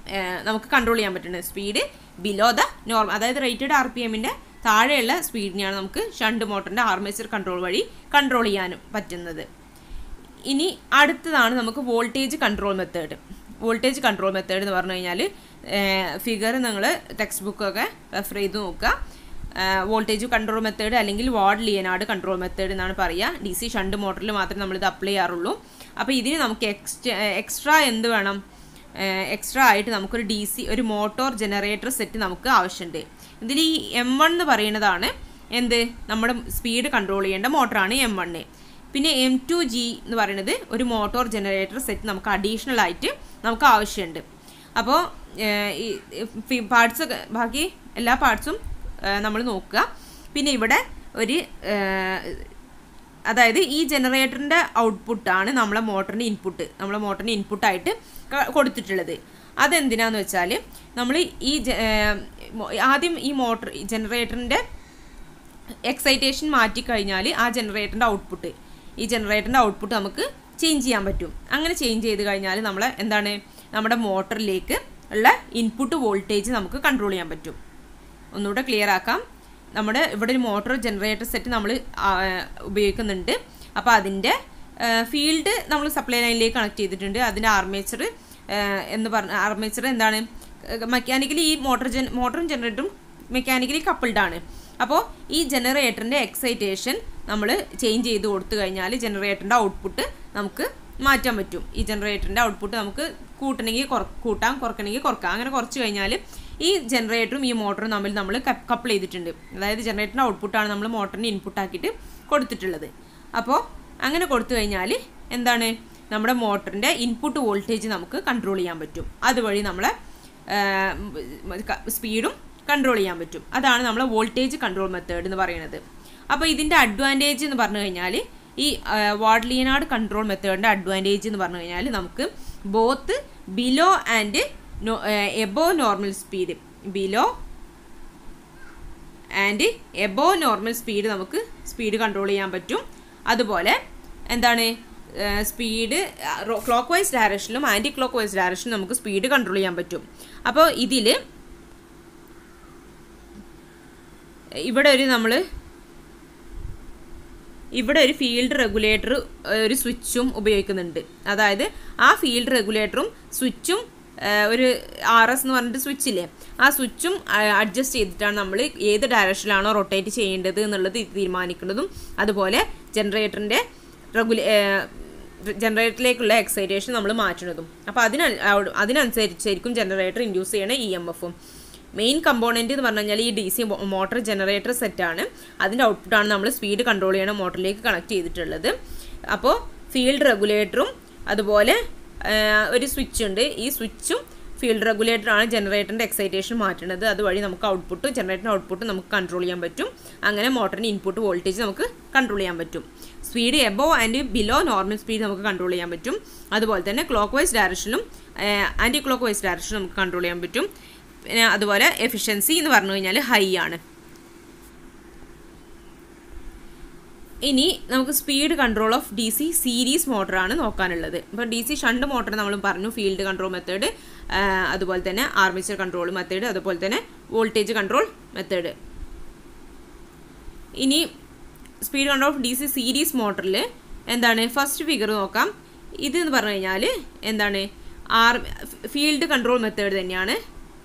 നമുക്ക് കൺട്രോൾ ചെയ്യാൻ പറ്റുന്നത് സ്പീഡ് ബിലോ ദ നോർമൽ അതായത് റേറ്റഡ് ആർ പി എമ്മിൻ്റെ താഴെയുള്ള സ്പീഡിനെയാണ് നമുക്ക് ഷണ്ട് മോട്ടറിൻ്റെ ആർമേച്ചർ കൺട്രോൾ വഴി കൺട്രോൾ ചെയ്യാനും പറ്റുന്നത് ഇനി അടുത്തതാണ് നമുക്ക് voltage control method voltage control method എന്ന് പറഞ്ഞു കഴിഞ്ഞാൽ ഫിഗർ നിങ്ങൾ ടെക്സ്റ്റ് ബുക്കൊക്കെ റെഫർ ചെയ്ത് നോക്കുക വോൾട്ടേജ് കൺട്രോൾ മെത്തേഡ് അല്ലെങ്കിൽ വാർഡ് ലിയനാർഡ് കൺട്രോൾ മെത്തേഡ് എന്നാണ് പറയുക ഡി സി ഷണ്ട് മോട്ടറിൽ മാത്രമേ നമ്മളിത് അപ്ലൈ ചെയ്യാറുള്ളൂ അപ്പോൾ ഇതിന് നമുക്ക് എക്സ്ട്രാ എക്സ്ട്രാ എന്ത് വേണം എക്സ്ട്രാ ആയിട്ട് നമുക്കൊരു ഡി സി ഒരു മോട്ടോർ ജനറേറ്റർ സെറ്റ് നമുക്ക് ആവശ്യമുണ്ട് ഇതിൽ ഈ എം വൺ എന്ന് പറയുന്നതാണ് എന്ത് നമ്മുടെ സ്പീഡ് കൺട്രോൾ ചെയ്യേണ്ട മോട്ടറാണ് എം വണ്ണ് പിന്നെ എം ടു ജി എന്ന് പറയുന്നത് ഒരു മോട്ടോർ ജനറേറ്റർ സെറ്റ് നമുക്ക് അഡീഷണൽ ആയിട്ട് നമുക്ക് ആവശ്യമുണ്ട് അപ്പോൾ ഈ പാർട്സ് ബാക്കി എല്ലാ പാർട്സും നമ്മൾ നോക്കുക പിന്നെ ഇവിടെ ഒരു അതായത് ഈ ജനറേറ്ററിൻ്റെ ഔട്ട്പുട്ടാണ് നമ്മളെ മോട്ടറിൻ്റെ ഇൻപുട്ട് നമ്മളെ മോട്ടറിൻ്റെ ഇൻപുട്ടായിട്ട് കൊടുത്തിട്ടുള്ളത് അതെന്തിനാന്ന് വെച്ചാൽ നമ്മൾ ഈ ആദ്യം ഈ മോട്ടർ ജനറേറ്ററിൻ്റെ എക്സൈറ്റേഷൻ മാറ്റിക്കഴിഞ്ഞാൽ ആ ജനറേറ്ററിൻ്റെ ഔട്ട്പുട്ട് ഈ ജനറേറ്ററിൻ്റെ ഔട്ട്പുട്ട് നമുക്ക് ചേഞ്ച് ചെയ്യാൻ പറ്റും അങ്ങനെ ചേഞ്ച് ചെയ്ത് കഴിഞ്ഞാൽ നമ്മൾ എന്താണ് നമ്മുടെ മോട്ടറിലേക്ക് ഉള്ള ഇൻപുട്ട് വോൾട്ടേജ് നമുക്ക് കൺട്രോൾ ചെയ്യാൻ പറ്റും ഒന്നുകൂടെ ക്ലിയർ ആക്കാം നമ്മുടെ ഇവിടെ ഒരു മോട്ടോർ ജനറേറ്റർ സെറ്റ് നമ്മൾ ഉപയോഗിക്കുന്നുണ്ട് അപ്പോൾ അതിൻ്റെ ഫീൽഡ് നമ്മൾ സപ്ലൈ ലൈനിലേക്ക് കണക്ട് ചെയ്തിട്ടുണ്ട് അതിൻ്റെ ആർമേച്ചർ എന്ന് പറഞ്ഞ ആർമേച്ചർ എന്താണ് മെക്കാനിക്കലി ഈ മോട്ടോർ ജൻ മോട്ടറും ജനറേറ്ററും മെക്കാനിക്കലി കപ്പിൾഡ് ആണ് അപ്പോൾ ഈ ജനറേറ്ററിൻ്റെ എക്സൈറ്റേഷൻ നമ്മൾ ചേഞ്ച് ചെയ്ത് കൊടുത്തു കഴിഞ്ഞാൽ ജനറേറ്ററിൻ്റെ ഔട്ട്പുട്ട് നമുക്ക് മാറ്റാൻ പറ്റും ഈ ജനറേറ്ററിൻ്റെ ഔട്ട്പുട്ട് നമുക്ക് കൂട്ടണമെങ്കിൽ കുറ കൂട്ടാം കുറക്കണമെങ്കിൽ കുറക്കാം അങ്ങനെ കുറച്ച് കഴിഞ്ഞാൽ ഈ ജനറേറ്ററും ഈ മോട്ടറും തമ്മിൽ നമ്മൾ കപ്പിൾ ചെയ്തിട്ടുണ്ട് അതായത് ജനറേറ്ററിൻ്റെ ഔട്ട്പുട്ടാണ് നമ്മൾ മോട്ടറിന് ഇൻപുട്ട് ആക്കിയിട്ട് കൊടുത്തിട്ടുള്ളത് അപ്പോൾ അങ്ങനെ കൊടുത്തു കഴിഞ്ഞാൽ എന്താണ് നമ്മുടെ മോട്ടറിൻ്റെ ഇൻപുട്ട് വോൾട്ടേജ് നമുക്ക് കൺട്രോൾ ചെയ്യാൻ പറ്റും അതുവഴി നമ്മളെ സ്പീഡും കൺട്രോൾ ചെയ്യാൻ പറ്റും അതാണ് നമ്മൾ വോൾട്ടേജ് കൺട്രോൾ മെത്തേഡ് എന്ന് പറയുന്നത് അപ്പോൾ ഇതിൻ്റെ അഡ്വാൻറ്റേജ് എന്ന് പറഞ്ഞു കഴിഞ്ഞാൽ ഈ വാർഡ്ലിയനാർഡ് കൺട്രോൾ മെത്തേഡിൻ്റെ അഡ്വാൻറ്റേജ് എന്ന് പറഞ്ഞു കഴിഞ്ഞാൽ നമുക്ക് both below and above normal speed below and above normal speed നമുക്ക് സ്പീഡ് കൺട്രോൾ ചെയ്യാൻ പറ്റും അതുപോലെ എന്താണ് സ്പീഡ് ക്ലോക്ക് വൈസ് ഡയറക്ഷനിലും ആൻറ്റി ക്ലോക്ക് വൈസ് ഡയറക്ഷനിലും നമുക്ക് സ്പീഡ് കൺട്രോൾ ചെയ്യാൻ പറ്റും അപ്പോൾ ഇതിൽ ഇവിടെ ഒരു നമ്മൾ ഇവിടെ ഒരു ഫീൽഡ് റെഗുലേറ്റർ ഒരു സ്വിച്ചും ഉപയോഗിക്കുന്നുണ്ട് അതായത് ആ ഫീൽഡ് റെഗുലേറ്ററും സ്വിച്ചും ഒരു ആർ എസ് എന്ന് പറഞ്ഞിട്ട് സ്വിച്ചില്ലേ ആ സ്വിച്ചും അഡ്ജസ്റ്റ് ചെയ്തിട്ടാണ് നമ്മൾ ഏത് ഡയറക്ഷനിലാണോ റൊട്ടേറ്റ് ചെയ്യേണ്ടത് എന്നുള്ളത് തീരുമാനിക്കുന്നതും അതുപോലെ ജനറേറ്ററിൻ്റെ റെഗുലേ ജനറേറ്ററിലേക്കുള്ള എക്സൈറ്റേഷൻ നമ്മൾ മാറ്റുന്നതും അപ്പോൾ അതിന് അതിനനുസരിച്ചായിരിക്കും ജനറേറ്റർ ഇൻഡ്യൂസ് ചെയ്യണ ഇ എം എഫും മെയിൻ കമ്പോണൻറ്റ് എന്ന് പറഞ്ഞു കഴിഞ്ഞാൽ ഈ ഡി സി മോട്ടർ ജനറേറ്റർ സെറ്റാണ് അതിൻ്റെ ഔട്ട്പുട്ടാണ് നമ്മൾ സ്പീഡ് കൺട്രോൾ ചെയ്യണ മോട്ടറിലേക്ക് കണക്ട് ചെയ്തിട്ടുള്ളത് അപ്പോൾ ഫീൽഡ് റെഗുലേറ്ററും അതുപോലെ ഒരു സ്വിച്ച് ഉണ്ട് ഈ സ്വിച്ചും ഫീൽഡ് റെഗുലേറ്ററാണ് ജനറേറ്ററിൻ്റെ എക്സൈറ്റേഷൻ മാറ്റുന്നത് അതുവഴി നമുക്ക് ഔട്ട്പുട്ട് ജനറേറ്ററിൻ്റെ ഔട്ട്പുട്ട് നമുക്ക് കൺട്രോൾ ചെയ്യാൻ പറ്റും അങ്ങനെ മോട്ടറിൻ്റെ ഇൻപുട്ട് വോൾട്ടേജ് നമുക്ക് കൺട്രോൾ ചെയ്യാൻ പറ്റും speed above and below normal speed നമുക്ക് കൺട്രോൾ ചെയ്യാൻ പറ്റും അതുപോലെ തന്നെ ക്ലോക്ക് വൈസ് ഡയറക്ഷനിലും ആൻറ്റി ക്ലോക്ക് വൈസ് ഡയറക്ഷനിലും നമുക്ക് കൺട്രോൾ ചെയ്യാൻ പറ്റും പിന്നെ അതുപോലെ എഫിഷ്യൻസി എന്ന് പറഞ്ഞു കഴിഞ്ഞാൽ ഹൈ ആണ് ഇനി നമുക്ക് speed control of D C series മോട്ടറാണ് നോക്കാനുള്ളത് ഇപ്പോൾ ഡി സി ഷണ്ട് മോട്ടർ നമ്മൾ പറഞ്ഞു ഫീൽഡ് കൺട്രോൾ മെത്തേഡ് അതുപോലെ തന്നെ ആർമേച്ചർ കൺട്രോൾ മെത്തേഡ് അതുപോലെ തന്നെ വോൾട്ടേജ് കൺട്രോൾ മെത്തേഡ് ഇനി speed control of D C series മോട്ടറിൽ എന്താണ് ഫസ്റ്റ് ഫിഗർ നോക്കാം ഇത് എന്ന് പറഞ്ഞു കഴിഞ്ഞാൽ എന്താണ് ആർ ഫീൽഡ് കൺട്രോൾ മെത്തേഡ് തന്നെയാണ്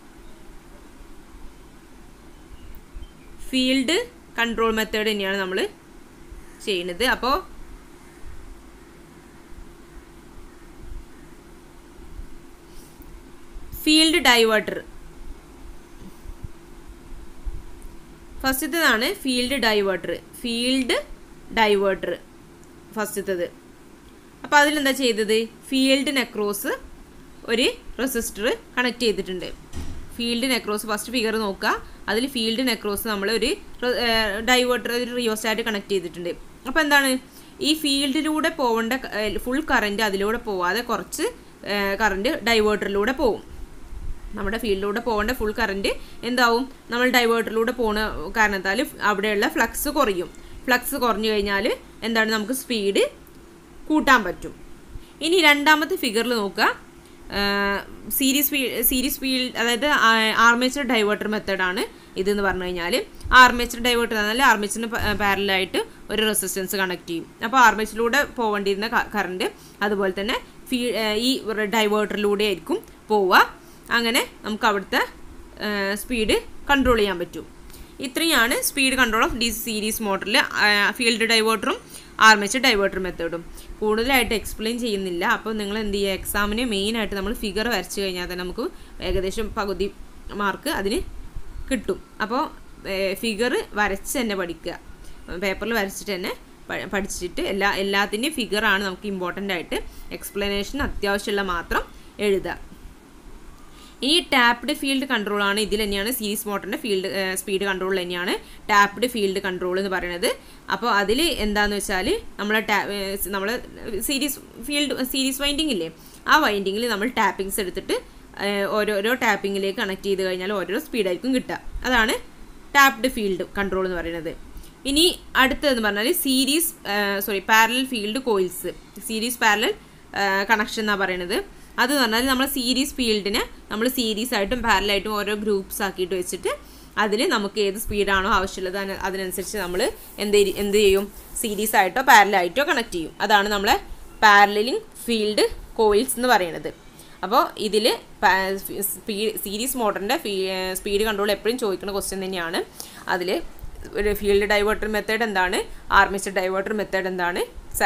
ഫീൽഡ് കൺട്രോൾ മെത്തേഡ് തന്നെയാണ് നമ്മൾ ചെയ്യുന്നത് അപ്പോൾ ഫീൽഡ് ഡൈവേർട്ടർ ഫസ്റ്റത്തേതാണ് ഫീൽഡ് ഡൈവേർട്ടർ ഫീൽഡ് ഡൈവേർട്ടർ ഫസ്റ്റത്തത് അപ്പോൾ അതിലെന്താ ചെയ്തത് ഫീൽഡ് നെക്രോസ് ഒരു റെസിസ്റ്റർ കണക്ട് ചെയ്തിട്ടുണ്ട് ഫീൽഡ് നെക്രോസ് ഫസ്റ്റ് ഫിഗർ നോക്കുക അതിൽ ഫീൽഡ് നെക്രോസ് നമ്മൾ ഒരു ഡൈവേർട്ടർ ഒരു റിയോസ്റ്റാറ്റ് കണക്ട് ചെയ്തിട്ടുണ്ട് അപ്പോൾ എന്താണ് ഈ ഫീൽഡിലൂടെ പോകേണ്ട ഫുൾ കറൻറ്റ് അതിലൂടെ പോവാതെ കുറച്ച് കറൻറ്റ് ഡൈവേർട്ടറിലൂടെ പോവും നമ്മുടെ ഫീൽഡിലൂടെ പോകേണ്ട ഫുൾ കറൻറ്റ് എന്താവും നമ്മൾ ഡൈവേർട്ടറിലൂടെ പോകുന്ന കാരണത്താൽ അവിടെയുള്ള ഫ്ലക്സ് കുറയും ഫ്ലക്സ് കുറഞ്ഞു കഴിഞ്ഞാൽ എന്താണ് നമുക്ക് സ്പീഡ് കൂട്ടാൻ പറ്റും ഇനി രണ്ടാമത്തെ ഫിഗറിൽ നോക്കുക സീരീസ് ഫീ സീരീസ് ഫീൽഡ് അതായത് ആർമേച്ചർ ഡൈവേർട്ടർ മെത്തേഡാണ് ഇതെന്ന് പറഞ്ഞു കഴിഞ്ഞാൽ ആർമേച്ചർ ഡൈവേർട്ടർ എന്നാൽ ആർമേച്ചറിന് പാരലായിട്ട് ഒരു റെസിസ്റ്റൻസ് കണക്ട് ചെയ്യും അപ്പോൾ ആർമേച്ചറിലൂടെ പോകേണ്ടിയിരുന്ന കറണ്ട് അതുപോലെ തന്നെ ഫീ ഈ ഡൈവേർട്ടറിലൂടെ ആയിരിക്കും പോവുക അങ്ങനെ നമുക്ക് അവിടുത്തെ സ്പീഡ് കൺട്രോൾ ചെയ്യാൻ പറ്റും ഇത്രയാണ് speed control of D series മോട്ടറിൽ ഫീൽഡ് ഡൈവേർട്ടറും ആർമേച്ചർ ഡൈവേർട്ടർ മെത്തേഡും കൂടുതലായിട്ട് എക്സ്പ്ലെയിൻ ചെയ്യുന്നില്ല അപ്പോൾ നിങ്ങൾ എന്ത് ചെയ്യുക എക്സാമിന് മെയിനായിട്ട് നമ്മൾ ഫിഗർ വരച്ച് കഴിഞ്ഞാൽ തന്നെ നമുക്ക് ഏകദേശം പകുതി മാർക്ക് അതിന് കിട്ടും അപ്പോൾ ഫിഗർ വരച്ച് തന്നെ പഠിക്കുക പേപ്പറിൽ വരച്ചിട്ട് തന്നെ പഠിച്ചിട്ട് എല്ലാ എല്ലാത്തിൻ്റെയും ഫിഗറാണ് നമുക്ക് ഇമ്പോർട്ടൻ്റ് ആയിട്ട് എക്സ്പ്ലനേഷൻ അത്യാവശ്യമുള്ള മാത്രം എഴുതുക ഇനി ടാപ്ഡ് ഫീൽഡ് കൺട്രോൾ ആണ് ഇതിൽ തന്നെയാണ് സീരീസ് മോട്ടറിൻ്റെ ഫീൽഡ് സ്പീഡ് കൺട്രോൾ തന്നെയാണ് ടാപ്ഡ് ഫീൽഡ് കൺട്രോൾ എന്ന് പറയുന്നത് അപ്പോൾ അതിൽ എന്താണെന്ന് വെച്ചാൽ നമ്മളെ ടാ നമ്മൾ സീരീസ് ഫീൽഡ് സീരീസ് വൈൻഡിങ് ഇല്ലേ ആ വൈൻഡിങ്ങിൽ നമ്മൾ ടാപ്പിങ്സ് എടുത്തിട്ട് ഓരോരോ ടാപ്പിങ്ങിലേക്ക് കണക്ട് ചെയ്ത് കഴിഞ്ഞാൽ ഓരോരോ സ്പീഡായിരിക്കും കിട്ടുക അതാണ് ടാപ്ഡ് ഫീൽഡ് കൺട്രോൾ എന്ന് പറയുന്നത് ഇനി അടുത്തതെന്ന് പറഞ്ഞാൽ series sorry parallel field coils series parallel connection എന്നാണ് പറയുന്നത് അത് പറഞ്ഞാൽ നമ്മൾ സീരീസ് ഫീൽഡിനെ നമ്മൾ സീരീസ് ആയിട്ടും പാരലായിട്ടും ഓരോ ഗ്രൂപ്പ്സ് ആക്കിയിട്ട് വെച്ചിട്ട് അതിൽ നമുക്ക് ഏത് സ്പീഡാണോ ആവശ്യമുള്ളത് അതിനനുസരിച്ച് നമ്മൾ എന്ത് എന്ത് ചെയ്യും സീരീസ് ആയിട്ടോ പാരലായിട്ടോ കണക്ട് ചെയ്യും അതാണ് നമ്മളെ പാരലിങ് ഫീൽഡ് കോയിൽസ് എന്ന് പറയുന്നത് അപ്പോൾ ഇതിൽ സ്പീഡ് സീരീസ് മോട്ടറിൻ്റെ സ്പീഡ് കൺട്രോൾ എപ്പോഴും ചോദിക്കുന്ന ക്വസ്റ്റ്യൻ തന്നെയാണ് അതിൽ ഒരു ഫീൽഡ് ഡൈവേർട്ടർ മെത്തേഡ് എന്താണ് ആർമേച്ചർ ഡൈവേർട്ടർ മെത്തേഡ് എന്താണ്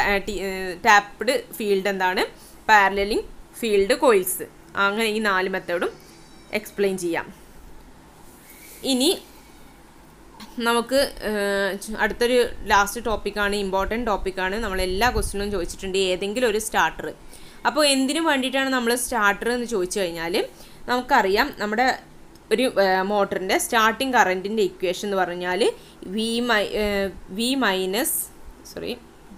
ടാപ്ഡ് ഫീൽഡ് എന്താണ് പാരലിങ് ഫീൽഡ് കോയിൽസ് അങ്ങനെ ഈ നാല് മെത്തേഡും എക്സ്പ്ലെയിൻ ചെയ്യാം ഇനി നമുക്ക് അടുത്തൊരു ലാസ്റ്റ് ടോപ്പിക്കാണ് ഇമ്പോർട്ടൻറ്റ് ടോപ്പിക്കാണ് നമ്മൾ എല്ലാ ക്വസ്റ്റിനും ചോദിച്ചിട്ടുണ്ട് ഏതെങ്കിലും ഒരു സ്റ്റാർട്ടർ അപ്പോൾ എന്തിനു വേണ്ടിയിട്ടാണ് നമ്മൾ സ്റ്റാർട്ടർ എന്ന് ചോദിച്ചു കഴിഞ്ഞാൽ നമുക്കറിയാം നമ്മുടെ ഒരു മോട്ടറിൻ്റെ സ്റ്റാർട്ടിങ് കറൻറ്റിൻ്റെ ഇക്വേഷൻ എന്ന് പറഞ്ഞാൽ വി മൈ V minus sorry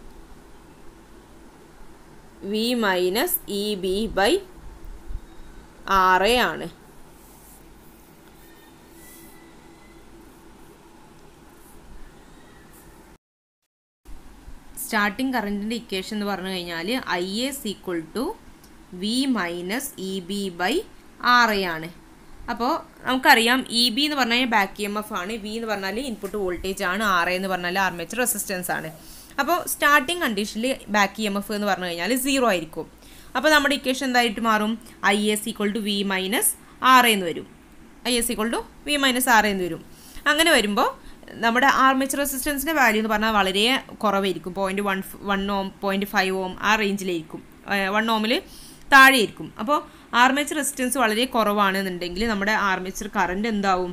V minus E B by R A ആണ് സ്റ്റാർട്ടിംഗ് കറൻറ്റിൻ്റെ ഇക്വേഷൻ എന്ന് പറഞ്ഞു കഴിഞ്ഞാൽ I S equal to V minus E B by R A ആണ് അപ്പോൾ നമുക്കറിയാം ഇ ബി എന്ന് പറഞ്ഞാൽ ബാക്ക് ഇ എം എഫ് ആണ് വി എന്ന് പറഞ്ഞാൽ ഇൻപുട്ട് വോൾട്ടേജ് ആണ് ആർ എ എന്ന് പറഞ്ഞാൽ ആർമേച്ചർ റെസിസ്റ്റൻസ് ആണ് അപ്പോൾ സ്റ്റാർട്ടിംഗ് കണ്ടീഷനിൽ ബാക്ക് ഇ എം എഫ് എന്ന് പറഞ്ഞു കഴിഞ്ഞാൽ സീറോ ആയിരിക്കും അപ്പോൾ നമ്മുടെ ഇക്വേഷൻ എന്തായിട്ട് മാറും I S equal to V minus R എന്ന് വരും I S equal to V minus R എന്ന് വരും അങ്ങനെ വരുമ്പോൾ നമ്മുടെ ആർമേച്ചർ റെസിസ്റ്റൻസിൻ്റെ വാല്യൂ എന്ന് പറഞ്ഞാൽ വളരെ കുറവായിരിക്കും point one one ohm point five ohm ആ റേഞ്ചിലായിരിക്കും വൺ ഓമിൽ താഴെയായിരിക്കും അപ്പോൾ ആർമേച്ചർ റെസിസ്റ്റൻസ് വളരെ കുറവാണെന്നുണ്ടെങ്കിൽ നമ്മുടെ ആർമേച്ചർ കറണ്ട് എന്താവും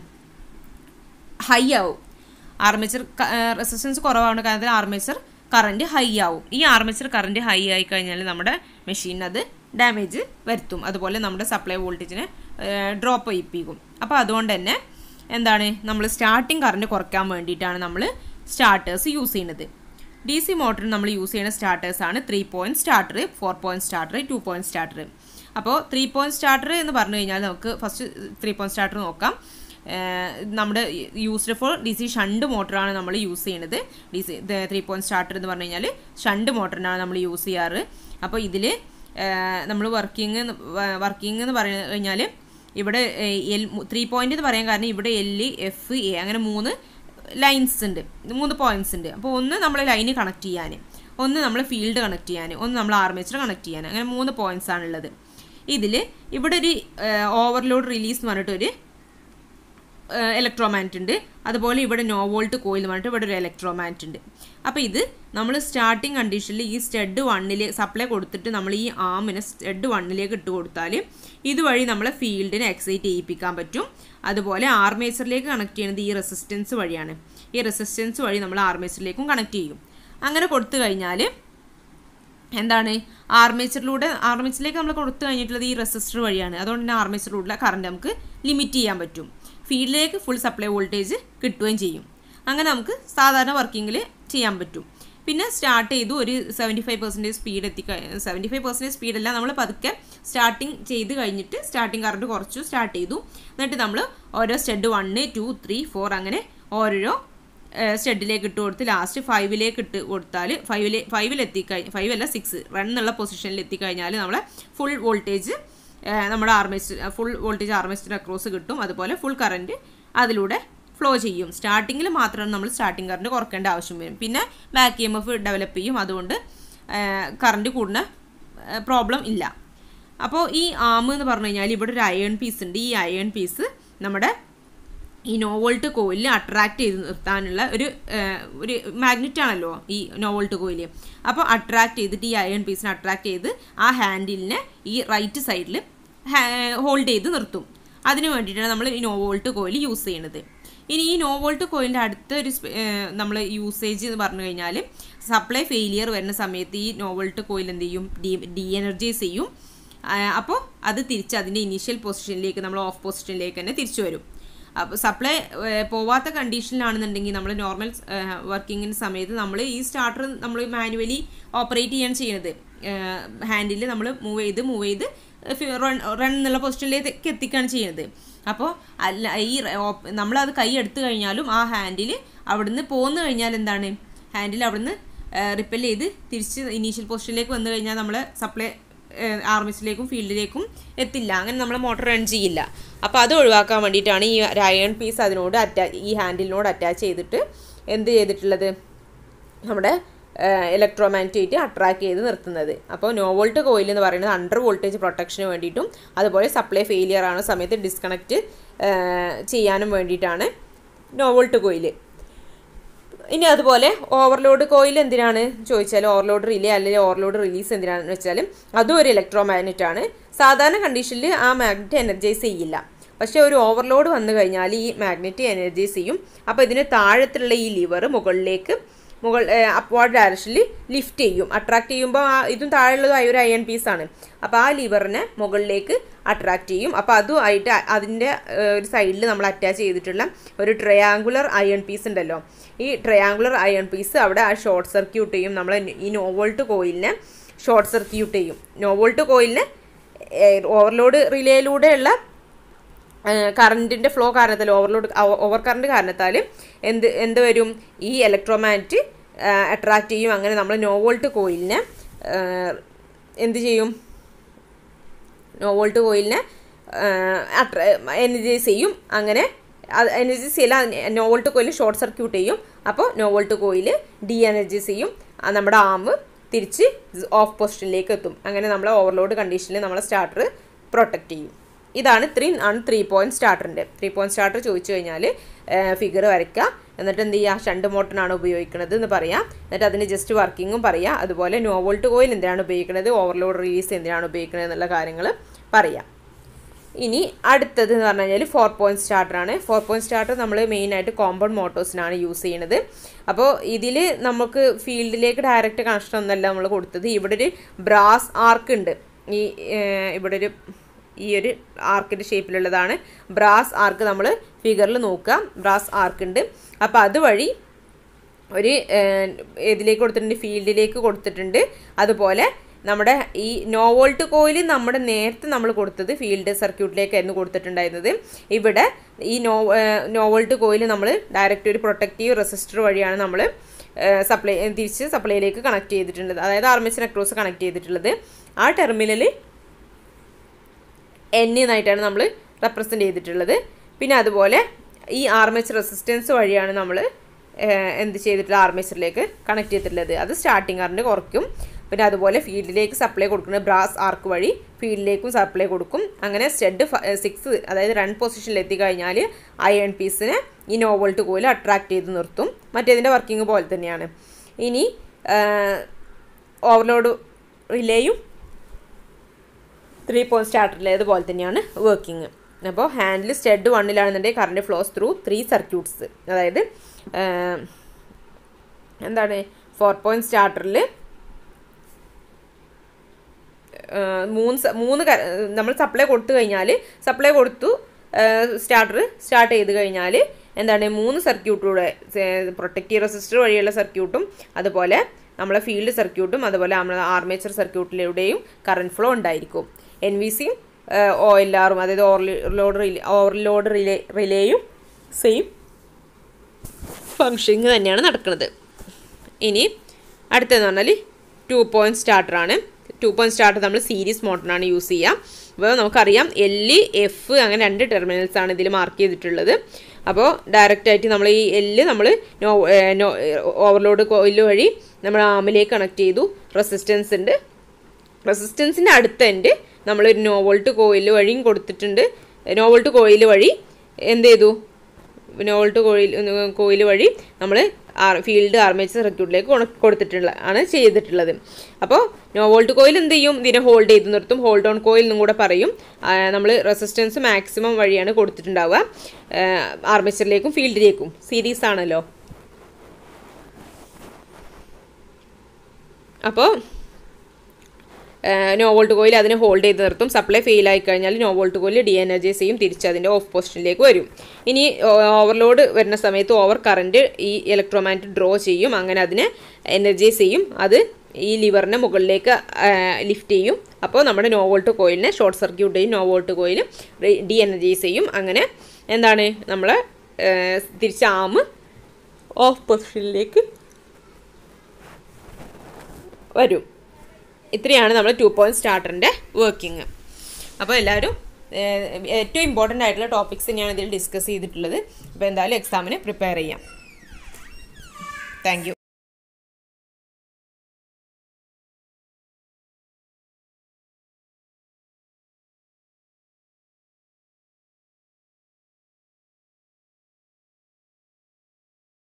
ഹൈ ആവും ആർമേച്ചർ റെസിസ്റ്റൻസ് കുറവാണ് കാരണം ആർമേച്ചർ കറണ്ട് ഹൈ ആവും ഈ ആർമേച്ചർ കറണ്ട് ഹൈ ആയി കഴിഞ്ഞാൽ നമ്മുടെ മെഷീനിന് അത് ഡാമേജ് വരുത്തും അതുപോലെ നമ്മുടെ സപ്ലൈ വോൾട്ടേജിനെ ഡ്രോപ്പ് ചെയ്യിപ്പിക്കും അപ്പോൾ അതുകൊണ്ട് തന്നെ എന്താണ് നമ്മൾ സ്റ്റാർട്ടിങ് കറണ്ട് കുറയ്ക്കാൻ വേണ്ടിയിട്ടാണ് നമ്മൾ സ്റ്റാർട്ടേഴ്സ് യൂസ് ചെയ്യുന്നത് ഡി സി മോട്ടറിന് നമ്മൾ യൂസ് ചെയ്യുന്ന സ്റ്റാർട്ടേഴ്സാണ് three point starter four point starter two point starter അപ്പോൾ ത്രീ പോയിൻറ്റ് സ്റ്റാർട്ടർ എന്ന് പറഞ്ഞു കഴിഞ്ഞാൽ നമുക്ക് ഫസ്റ്റ് ത്രീ പോയിൻറ്റ് സ്റ്റാർട്ടർ നോക്കാം നമ്മുടെ used for D C shunt മോട്ടറാണ് നമ്മൾ യൂസ് ചെയ്യുന്നത് D C three point starter എന്ന് പറഞ്ഞു കഴിഞ്ഞാൽ ഷണ്ട് മോട്ടറിനാണ് നമ്മൾ യൂസ് ചെയ്യാറ് അപ്പോൾ ഇതിൽ നമ്മൾ വർക്കിംഗ് വർക്കിംഗ് എന്ന് പറഞ്ഞു കഴിഞ്ഞാൽ ഇവിടെ എൽ ത്രീ പോയിന്റ് എന്ന് പറയാൻ കാരണം ഇവിടെ എൽ എഫ് എ അങ്ങനെ മൂന്ന് ലൈൻസ് ഉണ്ട് മൂന്ന് പോയിന്റ്സ് ഉണ്ട് അപ്പോൾ ഒന്ന് നമ്മൾ ലൈന് കണക്ട് ചെയ്യാൻ ഒന്ന് നമ്മൾ ഫീൽഡ് കണക്ട് ചെയ്യാൻ ഒന്ന് നമ്മൾ ആർമേച്ചർ കണക്ട് ചെയ്യാൻ അങ്ങനെ മൂന്ന് പോയിന്റ്സ് ആണുള്ളത് ഇതിൽ ഇവിടെ ഒരു ഓവർലോഡ് റിലീസ് എന്ന് പറഞ്ഞിട്ടൊരു ഇലക്ട്രോമാറ്റ് ഉണ്ട് അതുപോലെ ഇവിടെ നോ വോൾട്ട് കോയിൽ എന്ന് പറഞ്ഞിട്ട് ഇവിടെ ഒരു ഇലക്ട്രോമാറ്റ് ഉണ്ട് അപ്പോൾ ഇത് നമ്മൾ സ്റ്റാർട്ടിങ് കണ്ടീഷനിൽ ഈ സ്റ്റെഡ് വണ്ണിൽ സപ്ലൈ കൊടുത്തിട്ട് നമ്മൾ ഈ ആമിനെ സ്റ്റെഡ് വണ്ണിലേക്ക് ഇട്ട് കൊടുത്താൽ ഇതുവഴി നമ്മളെ ഫീൽഡിനെ എക്സൈറ്റ് ചെയ്യിപ്പിക്കാൻ പറ്റും അതുപോലെ ആർമേച്ചറിലേക്ക് കണക്ട് ചെയ്യുന്നത് ഈ റെസിസ്റ്റൻസ് വഴിയാണ് ഈ റെസിസ്റ്റൻസ് വഴി നമ്മൾ ആർമേച്ചറിലേക്കും കണക്ട് ചെയ്യും അങ്ങനെ കൊടുത്തു കഴിഞ്ഞാൽ എന്താണ് ആർമേച്ചറിലൂടെ ആർമേച്ചറിലേക്ക് നമ്മൾ കൊടുത്തു കഴിഞ്ഞിട്ടുള്ളത് ഈ റെസിസ്റ്റർ വഴിയാണ് അതുകൊണ്ട് തന്നെ ആർമേച്ചറിലൂടെ കറണ്ട് നമുക്ക് ലിമിറ്റ് ചെയ്യാൻ പറ്റും ഫീൽഡിലേക്ക് ഫുൾ സപ്ലൈ വോൾട്ടേജ് കിട്ടുകയും ചെയ്യും അങ്ങനെ നമുക്ക് സാധാരണ വർക്കിങ്ങിൽ ചെയ്യാൻ പറ്റും പിന്നെ സ്റ്റാർട്ട് ചെയ്തു ഒരു സെവൻറ്റി ഫൈവ് പെർസെൻറ്റേജ് സ്പീഡ് എത്തി സെവൻറ്റി ഫൈവ് പെർസെൻറ്റേജ് സ്പീഡല്ല നമ്മൾ പതുക്കെ സ്റ്റാർട്ടിങ് ചെയ്ത് കഴിഞ്ഞിട്ട് സ്റ്റാർട്ടിങ് കറണ്ട് കുറച്ചു സ്റ്റാർട്ട് ചെയ്തു എന്നിട്ട് നമ്മൾ ഓരോ stud one two three four അങ്ങനെ ഓരോരോ സ്റ്റെഡിലേക്ക് ഇട്ട് കൊടുത്ത് ലാസ്റ്റ് ഫൈവിലേക്ക് ഇട്ട് കൊടുത്താൽ ഫൈവിലെ ഫൈവിൽ എത്തിക്കഴിഞ്ഞ് ഫൈവ് അല്ല സിക്സ് റൺ എന്നുള്ള പൊസിഷനിൽ എത്തിക്കഴിഞ്ഞാൽ നമ്മളെ ഫുൾ വോൾട്ടേജ് നമ്മുടെ armature full voltage armature across കിട്ടും അതുപോലെ ഫുൾ കറൻറ്റ് അതിലൂടെ ഫ്ലോ ചെയ്യും സ്റ്റാർട്ടിങ്ങിൽ മാത്രമാണ് നമ്മൾ സ്റ്റാർട്ടിങ് കറണ്ട് കുറയ്ക്കേണ്ട ആവശ്യം വരും പിന്നെ back E M F develop ചെയ്യും അതുകൊണ്ട് കറണ്ട് കൂടുന്ന പ്രോബ്ലം ഇല്ല അപ്പോൾ ഈ ആം എന്ന് പറഞ്ഞു കഴിഞ്ഞാൽ ഇവിടെ ഒരു അയൺ പീസ് ഉണ്ട് ഈ അയൺ പീസ് നമ്മുടെ ഈ നോവോൾട്ട് കോയിലിനെ അട്രാക്ട് ചെയ്ത് നിർത്താനുള്ള ഒരു ഒരു മാഗ്നറ്റ് ആണല്ലോ ഈ നോവോൾട്ട് കോയിൽ അപ്പോൾ അട്രാക്ട് ചെയ്തിട്ട് ഈ അയൺ പീസിനെ അട്രാക്ട് ചെയ്ത് ആ ഹാൻഡിലിനെ ഈ റൈറ്റ് സൈഡിൽ ഹോൾഡ് ചെയ്ത് നിർത്തും അതിന് വേണ്ടിയിട്ടാണ് നമ്മൾ ഈ നോവോൾട്ട് കോയിൽ യൂസ് ചെയ്യുന്നത് ഇനി ഈ നോവോൾട്ട് കോയിലിൻ്റെ അടുത്ത ഒരു നമ്മൾ യൂസേജ് എന്ന് പറഞ്ഞു കഴിഞ്ഞാൽ സപ്ലൈ ഫെയിലിയർ വരുന്ന സമയത്ത് ഈ നോവോൾട്ട് കോയിൽ എന്ത് ചെയ്യും ഡി ഡി എനർജൈസ് ചെയ്യും അപ്പോൾ അത് തിരിച്ച് അതിൻ്റെ ഇനീഷ്യൽ പൊസിഷനിലേക്ക് നമ്മൾ ഓഫ് പൊസിഷനിലേക്ക് തന്നെ തിരിച്ചു വരും അപ്പോൾ സപ്ലൈ പോവാത്ത കണ്ടീഷനിലാണെന്നുണ്ടെങ്കിൽ നമ്മൾ നോർമൽ വർക്കിങ്ങിൻ്റെ സമയത്ത് നമ്മൾ ഈ സ്റ്റാർട്ടർ നമ്മൾ മാനുവലി ഓപ്പറേറ്റ് ചെയ്യാണ് ചെയ്യുന്നത് ഹാൻഡിൽ നമ്മൾ മൂവ് ചെയ്ത് മൂവ് ചെയ്ത് റൺ റൺ എന്നുള്ള പൊസിഷനിലേക്ക് എത്തിക്കുകയാണ് ചെയ്യുന്നത് അപ്പോൾ അല്ല ഈ നമ്മളത് കൈ എടുത്തു കഴിഞ്ഞാലും ആ ഹാൻഡിൽ അവിടുന്ന് പോന്നു കഴിഞ്ഞാൽ എന്താണ് ഹാൻഡിൽ അവിടുന്ന് റിപ്പൽ ചെയ്ത് തിരിച്ച് ഇനീഷ്യൽ പൊസിഷനിലേക്ക് വന്നു കഴിഞ്ഞാൽ നമ്മൾ സപ്ലൈ ആർമിസിലേക്കും ഫീൽഡിലേക്കും എത്തില്ല അങ്ങനെ നമ്മൾ മോട്ടോർ റൺ ചെയ്യില്ല അപ്പോൾ അത് ഒഴിവാക്കാൻ വേണ്ടിയിട്ടാണ് ഈ അയൺ പീസ് അതിനോട് അറ്റാ ഈ ഹാൻഡിലിനോട് അറ്റാച്ച് ചെയ്തിട്ട് എന്ത് ചെയ്തിട്ടുള്ളത് നമ്മുടെ ഇലക്ട്രോമാഗ്നറ്റേറ്റ് അട്രാക്ട് ചെയ്ത് നിർത്തുന്നത് അപ്പോൾ നോ വോൾട്ട് കോയിൽ എന്ന് പറയുന്നത് അണ്ടർ വോൾട്ടേജ് പ്രൊട്ടക്ഷന് വേണ്ടിയിട്ടും അതുപോലെ സപ്ലൈ ഫെയിലിയർ ആണ് സമയത്ത് ഡിസ്കണക്റ്റ് ചെയ്യാനും വേണ്ടിയിട്ടാണ് നോ വോൾട്ട് കോയിൽ ഇനി അതുപോലെ ഓവർലോഡ് കോയിൽ എന്തിനാണ് ചോദിച്ചാൽ ഓവർലോഡ് റിലേ അല്ലെങ്കിൽ ഓവർലോഡ് റിലീസ് എന്തിനാണെന്ന് വെച്ചാൽ അതും ഒരു ഇലക്ട്രോ മാഗ്നറ്റ് ആണ് സാധാരണ കണ്ടീഷനിൽ ആ മാഗ്നറ്റ് എനർജൈസ് ചെയ്യില്ല പക്ഷേ ഒരു ഓവർലോഡ് വന്നു കഴിഞ്ഞാൽ ഈ മാഗ്നറ്റ് എനർജൈസ് ചെയ്യും അപ്പോൾ ഇതിന് താഴത്തുള്ള ഈ ലിവർ മുകളിലേക്ക് മുകൾ അപ്വാർഡ് ഡയറക്ഷനിൽ ലിഫ്റ്റ് ചെയ്യും അട്രാക്ട് ചെയ്യുമ്പോൾ ആ ഇതും താഴെയുള്ളതായ ഒരു അയൺ പീസാണ് അപ്പോൾ ആ ലിവറിനെ മുകളിലേക്ക് അട്രാക്ട് ചെയ്യും അപ്പോൾ അതുമായിട്ട് അതിൻ്റെ ഒരു സൈഡിൽ നമ്മൾ അറ്റാച്ച് ചെയ്തിട്ടുള്ള ഒരു ട്രയാങ്കുലർ അയൺ പീസ് ഉണ്ടല്ലോ ഈ ട്രയാങ്കുലർ അയൺ പീസ് അവിടെ ആ ഷോർട്ട് സർക്യൂട്ട് ചെയ്യും നമ്മൾ ഈ നോവോൾട്ട് കോയിലിനെ ഷോർട്ട് സർക്യൂട്ട് ചെയ്യും നോവോൾട്ട് കോയിലിനെ ഓവർലോഡ് റിലേയിലൂടെയുള്ള കറണ്ടിൻ്റെ ഫ്ലോ കാരണത്താൽ ഓവർലോഡ് ഓവർ കറണ്ട് കാരണത്താൽ എന്ത് എന്ത് വരും ഈ ഇലക്ട്രോമാഗ്നറ്റ് അട്രാക്റ്റ് ചെയ്യും അങ്ങനെ നമ്മൾ നോവോൾട്ട് കോയിലിനെ എന്ത് ചെയ്യും നോവോൾട്ട് കോയിലിനെ എനർജൈസ് ചെയ്യും അങ്ങനെ എനർജൈസ് ചെയ്യില്ല നോവോൾട്ട് കോയിൽ ഷോർട്ട് സർക്യൂട്ട് ചെയ്യും അപ്പോൾ നോവോൾട്ട് കോയിൽ ഡി എനർജൈസ് ചെയ്യും നമ്മുടെ ആം തിരിച്ച് ഓഫ് പൊസിഷനിലേക്ക് എത്തും അങ്ങനെ നമ്മൾ ഓവർലോഡ് കണ്ടീഷനിൽ നമ്മളെ സ്റ്റാർട്ടർ പ്രൊട്ടക്റ്റ് ചെയ്യും ഇതാണ് ത്രീ ആണ് ത്രീ പോയിൻറ്റ് സ്റ്റാർട്ടറിൻ്റെ ത്രീ പോയിൻറ്റ് സ്റ്റാർട്ടർ ചോദിച്ചു കഴിഞ്ഞാൽ ഫിഗർ വരയ്ക്കുക എന്നിട്ട് എന്ത് ചെയ്യുക ഷണ്ട് മോട്ടറിനാണ് ഉപയോഗിക്കുന്നത് എന്ന് പറയാം എന്നിട്ട് അതിന് ജസ്റ്റ് വർക്കിങ്ങും പറയാം അതുപോലെ നോവോൾട്ട് കോയിൽ എന്തിനാണ് ഉപയോഗിക്കുന്നത് ഓവർലോഡ് റിലീസ് എന്തിനാണ് ഉപയോഗിക്കുന്നത് എന്നുള്ള കാര്യങ്ങൾ പറയാം ഇനി അടുത്തത് എന്ന് പറഞ്ഞു കഴിഞ്ഞാൽ ഫോർ പോയിൻറ്റ് സ്റ്റാർട്ടറാണ് ഫോർ പോയിൻറ്റ് സ്റ്റാർട്ടർ നമ്മൾ മെയിനായിട്ട് കോമ്പൗണ്ട് മോട്ടോഴ്സിനാണ് യൂസ് ചെയ്യുന്നത് അപ്പോൾ ഇതിൽ നമുക്ക് ഫീൽഡിലേക്ക് ഡയറക്റ്റ് കണക്ഷൻ ഒന്നല്ല നമ്മൾ കൊടുത്തത് ഇവിടെ ഒരു ബ്രാസ് ആർക്ക് ഉണ്ട് ഈ ഇവിടെ ഒരു ഈ ഒരു ആർക്കിൻ്റെ ഷേപ്പിലുള്ളതാണ് ബ്രാസ് ആർക്ക് നമ്മൾ ഫിഗറിൽ നോക്കുക ബ്രാസ് ആർക്ക് ഉണ്ട് അപ്പോൾ അതുവഴി ഒരു ഇതിലേക്ക് കൊടുത്തിട്ടുണ്ട് ഫീൽഡിലേക്ക് കൊടുത്തിട്ടുണ്ട് അതുപോലെ നമ്മുടെ ഈ നോവോൾട്ട് കോയിൽ നമ്മുടെ നേരത്തെ നമ്മൾ കൊടുത്തത് ഫീൽഡ് സർക്യൂട്ടിലേക്കായിരുന്നു കൊടുത്തിട്ടുണ്ടായിരുന്നത് ഇവിടെ ഈ നോ നോവോൾട്ട് കോയിൽ നമ്മൾ ഡയറക്റ്റ് ഒരു പ്രൊട്ടക്റ്റീവ് റെസിസ്റ്റർ വഴിയാണ് നമ്മൾ സപ്ലൈ തിരിച്ച് സപ്ലൈയിലേക്ക് കണക്ട് ചെയ്തിട്ടുള്ളത് അതായത് ആർമേച്ചർ അക്രോസ് കണക്ട് ചെയ്തിട്ടുള്ളത് ആ ടെർമിനൽ എൻ എന്നായിട്ടാണ് നമ്മൾ റെപ്രസെൻ്റ് ചെയ്തിട്ടുള്ളത് പിന്നെ അതുപോലെ ഈ ആർമേച്ചർ റെസിസ്റ്റൻസ് വഴിയാണ് നമ്മൾ എന്ത് ചെയ്തിട്ടുള്ള ആർമേച്ചറിലേക്ക് കണക്ട് ചെയ്തിട്ടുള്ളത് അത് സ്റ്റാർട്ടിങ് കറണ്ട് കുറയ്ക്കും പിന്നെ അതുപോലെ ഫീൽഡിലേക്ക് സപ്ലൈ കൊടുക്കുന്നത് ബ്രാസ് ആർക്ക് വഴി ഫീൽഡിലേക്കും സപ്ലൈ കൊടുക്കും അങ്ങനെ സ്റ്റെഡ് സിക്സ് അതായത് റൺ പൊസിഷനിൽ എത്തിക്കഴിഞ്ഞാൽ അയൺ പീസിനെ ഈ നോവോൾട്ട് കോയിൽ അട്രാക്ട് ചെയ്ത് നിർത്തും മറ്റേതിൻ്റെ വർക്കിംഗ് പോലെ തന്നെയാണ് ഇനി ഓവർലോഡ് റിലേയും ത്രീ പോയിൻറ്റ് സ്റ്റാർട്ടറിലേതുപോലെ തന്നെയാണ് വർക്കിംഗ് അപ്പോൾ ഹാൻഡിൽ സ്റ്റെഡ് വണ്ണിലാണെന്നുണ്ടെങ്കിൽ current flows through three circuits അതായത് എന്താണ് ഫോർ പോയിൻറ്റ് സ്റ്റാർട്ടറിൽ മൂന്ന് മൂന്ന് നമ്മൾ സപ്ലൈ കൊടുത്തു കഴിഞ്ഞാൽ സപ്ലൈ കൊടുത്തു സ്റ്റാർട്ടർ സ്റ്റാർട്ട് ചെയ്ത് കഴിഞ്ഞാൽ എന്താണ് മൂന്ന് സർക്യൂട്ടിലൂടെ പ്രൊട്ടക്റ്റീവ് റെസിസ്റ്റർ വഴിയുള്ള സർക്യൂട്ടും അതുപോലെ നമ്മളെ ഫീൽഡ് സർക്യൂട്ടും അതുപോലെ നമ്മളെ ആർമേച്ചർ സർക്യൂട്ടിലൂടെയും കറണ്ട് ഫ്ലോ ഉണ്ടായിരിക്കും എൻ വി സിയും ഒ എൽ ആറും അതായത് ഓവർലോഡ് റിലേ ഓവർലോഡ് റിലേ റിലേയും സെയിം ഫങ്ഷനിങ് തന്നെയാണ് നടക്കുന്നത് ഇനി അടുത്തതെന്ന് പറഞ്ഞാൽ ടു പോയിൻറ്റ് സ്റ്റാർട്ടറാണ് ടു പോയിൻറ്റ് സ്റ്റാർട്ടർ നമ്മൾ സീരീസ് മോട്ടറിനാണ് യൂസ് ചെയ്യുക അപ്പോൾ നമുക്കറിയാം എൽ എഫ് അങ്ങനെ രണ്ട് ടെർമിനൽസ് ആണ് ഇതിൽ മാർക്ക് ചെയ്തിട്ടുള്ളത് അപ്പോൾ ഡയറക്റ്റ് ആയിട്ട് നമ്മൾ ഈ എല്ല് നമ്മൾ നോ നോ ഓവർലോഡ് കോയിൽ വഴി നമ്മൾ ആമിലേക്ക് കണക്ട് ചെയ്തു റെസിസ്റ്റൻസ് ഉണ്ട് റെസിസ്റ്റൻസിൻ്റെ അടുത്ത എൻഡ് നമ്മളൊരു നോ വോൾട്ട് കോയിൽ വഴിയും കൊടുത്തിട്ടുണ്ട് നോ വോൾട്ട് കോയിൽ വഴി എന്ത് ചെയ്തു നോ വോൾട്ട് കോയിൽ കോയിൽ വഴി നമ്മൾ ഫീൽഡ് ആർമേച്ചർ സർക്യൂട്ടിലേക്ക് കൊടുത്തിട്ടുള്ള ആണ് ചെയ്തിട്ടുള്ളത് അപ്പോൾ നോ വോൾട്ട് കോയിൽ എന്ത് ചെയ്യും ഇതിനെ ഹോൾഡ് ചെയ്ത് നിർത്തും ഹോൾഡ് ഓൺ കോയിൽ എന്നും കൂടെ പറയും നമ്മൾ റെസിസ്റ്റൻസ് മാക്സിമം വഴിയാണ് കൊടുത്തിട്ടുണ്ടാവുക ആർമേച്ചറിലേക്കും ഫീൽഡിലേക്കും സീരീസ് ആണല്ലോ അപ്പോൾ നോ വോൾട്ട് കോയിൽ അതിനെ ഹോൾഡ് ചെയ്ത് നിർത്തും സപ്ലൈ ഫെയിൽ ആയി കഴിഞ്ഞാൽ no volt coil de energise ചെയ്യും തിരിച്ച് അതിൻ്റെ ഓഫ് പൊസിഷനിലേക്ക് വരും ഇനി ഓവർലോഡ് വരുന്ന സമയത്ത് ഓവർ കറണ്ട് ഈ ഇലക്ട്രോമാഗ്നറ്റ് ഡ്രോ ചെയ്യും അങ്ങനെ അതിനെ എനർജൈസ് ചെയ്യും അത് ഈ ലിവറിനെ മുകളിലേക്ക് ലിഫ്റ്റ് ചെയ്യും അപ്പോൾ നമ്മുടെ നോ വോൾട്ട് കോയിലിനെ ഷോർട്ട് സർക്യൂട്ട് ചെയ്യും no volt coil de energise ചെയ്യും അങ്ങനെ എന്താണ് നമ്മൾ തിരിച്ച് ആം ഓഫ് പൊസിഷനിലേക്ക് വരും ഇത്രയാണ് നമ്മൾ ടു പോയിൻറ്റ് സ്റ്റാർട്ടറിൻ്റെ വർക്കിംഗ് അപ്പോൾ എല്ലാവരും ഏറ്റവും ഇമ്പോർട്ടൻ്റ് ആയിട്ടുള്ള ടോപ്പിക്സ് തന്നെയാണ് ഇതിൽ ഡിസ്കസ് ചെയ്തിട്ടുള്ളത് അപ്പോൾ എന്തായാലും എക്സാമിന് പ്രിപ്പയർ ചെയ്യാം താങ്ക്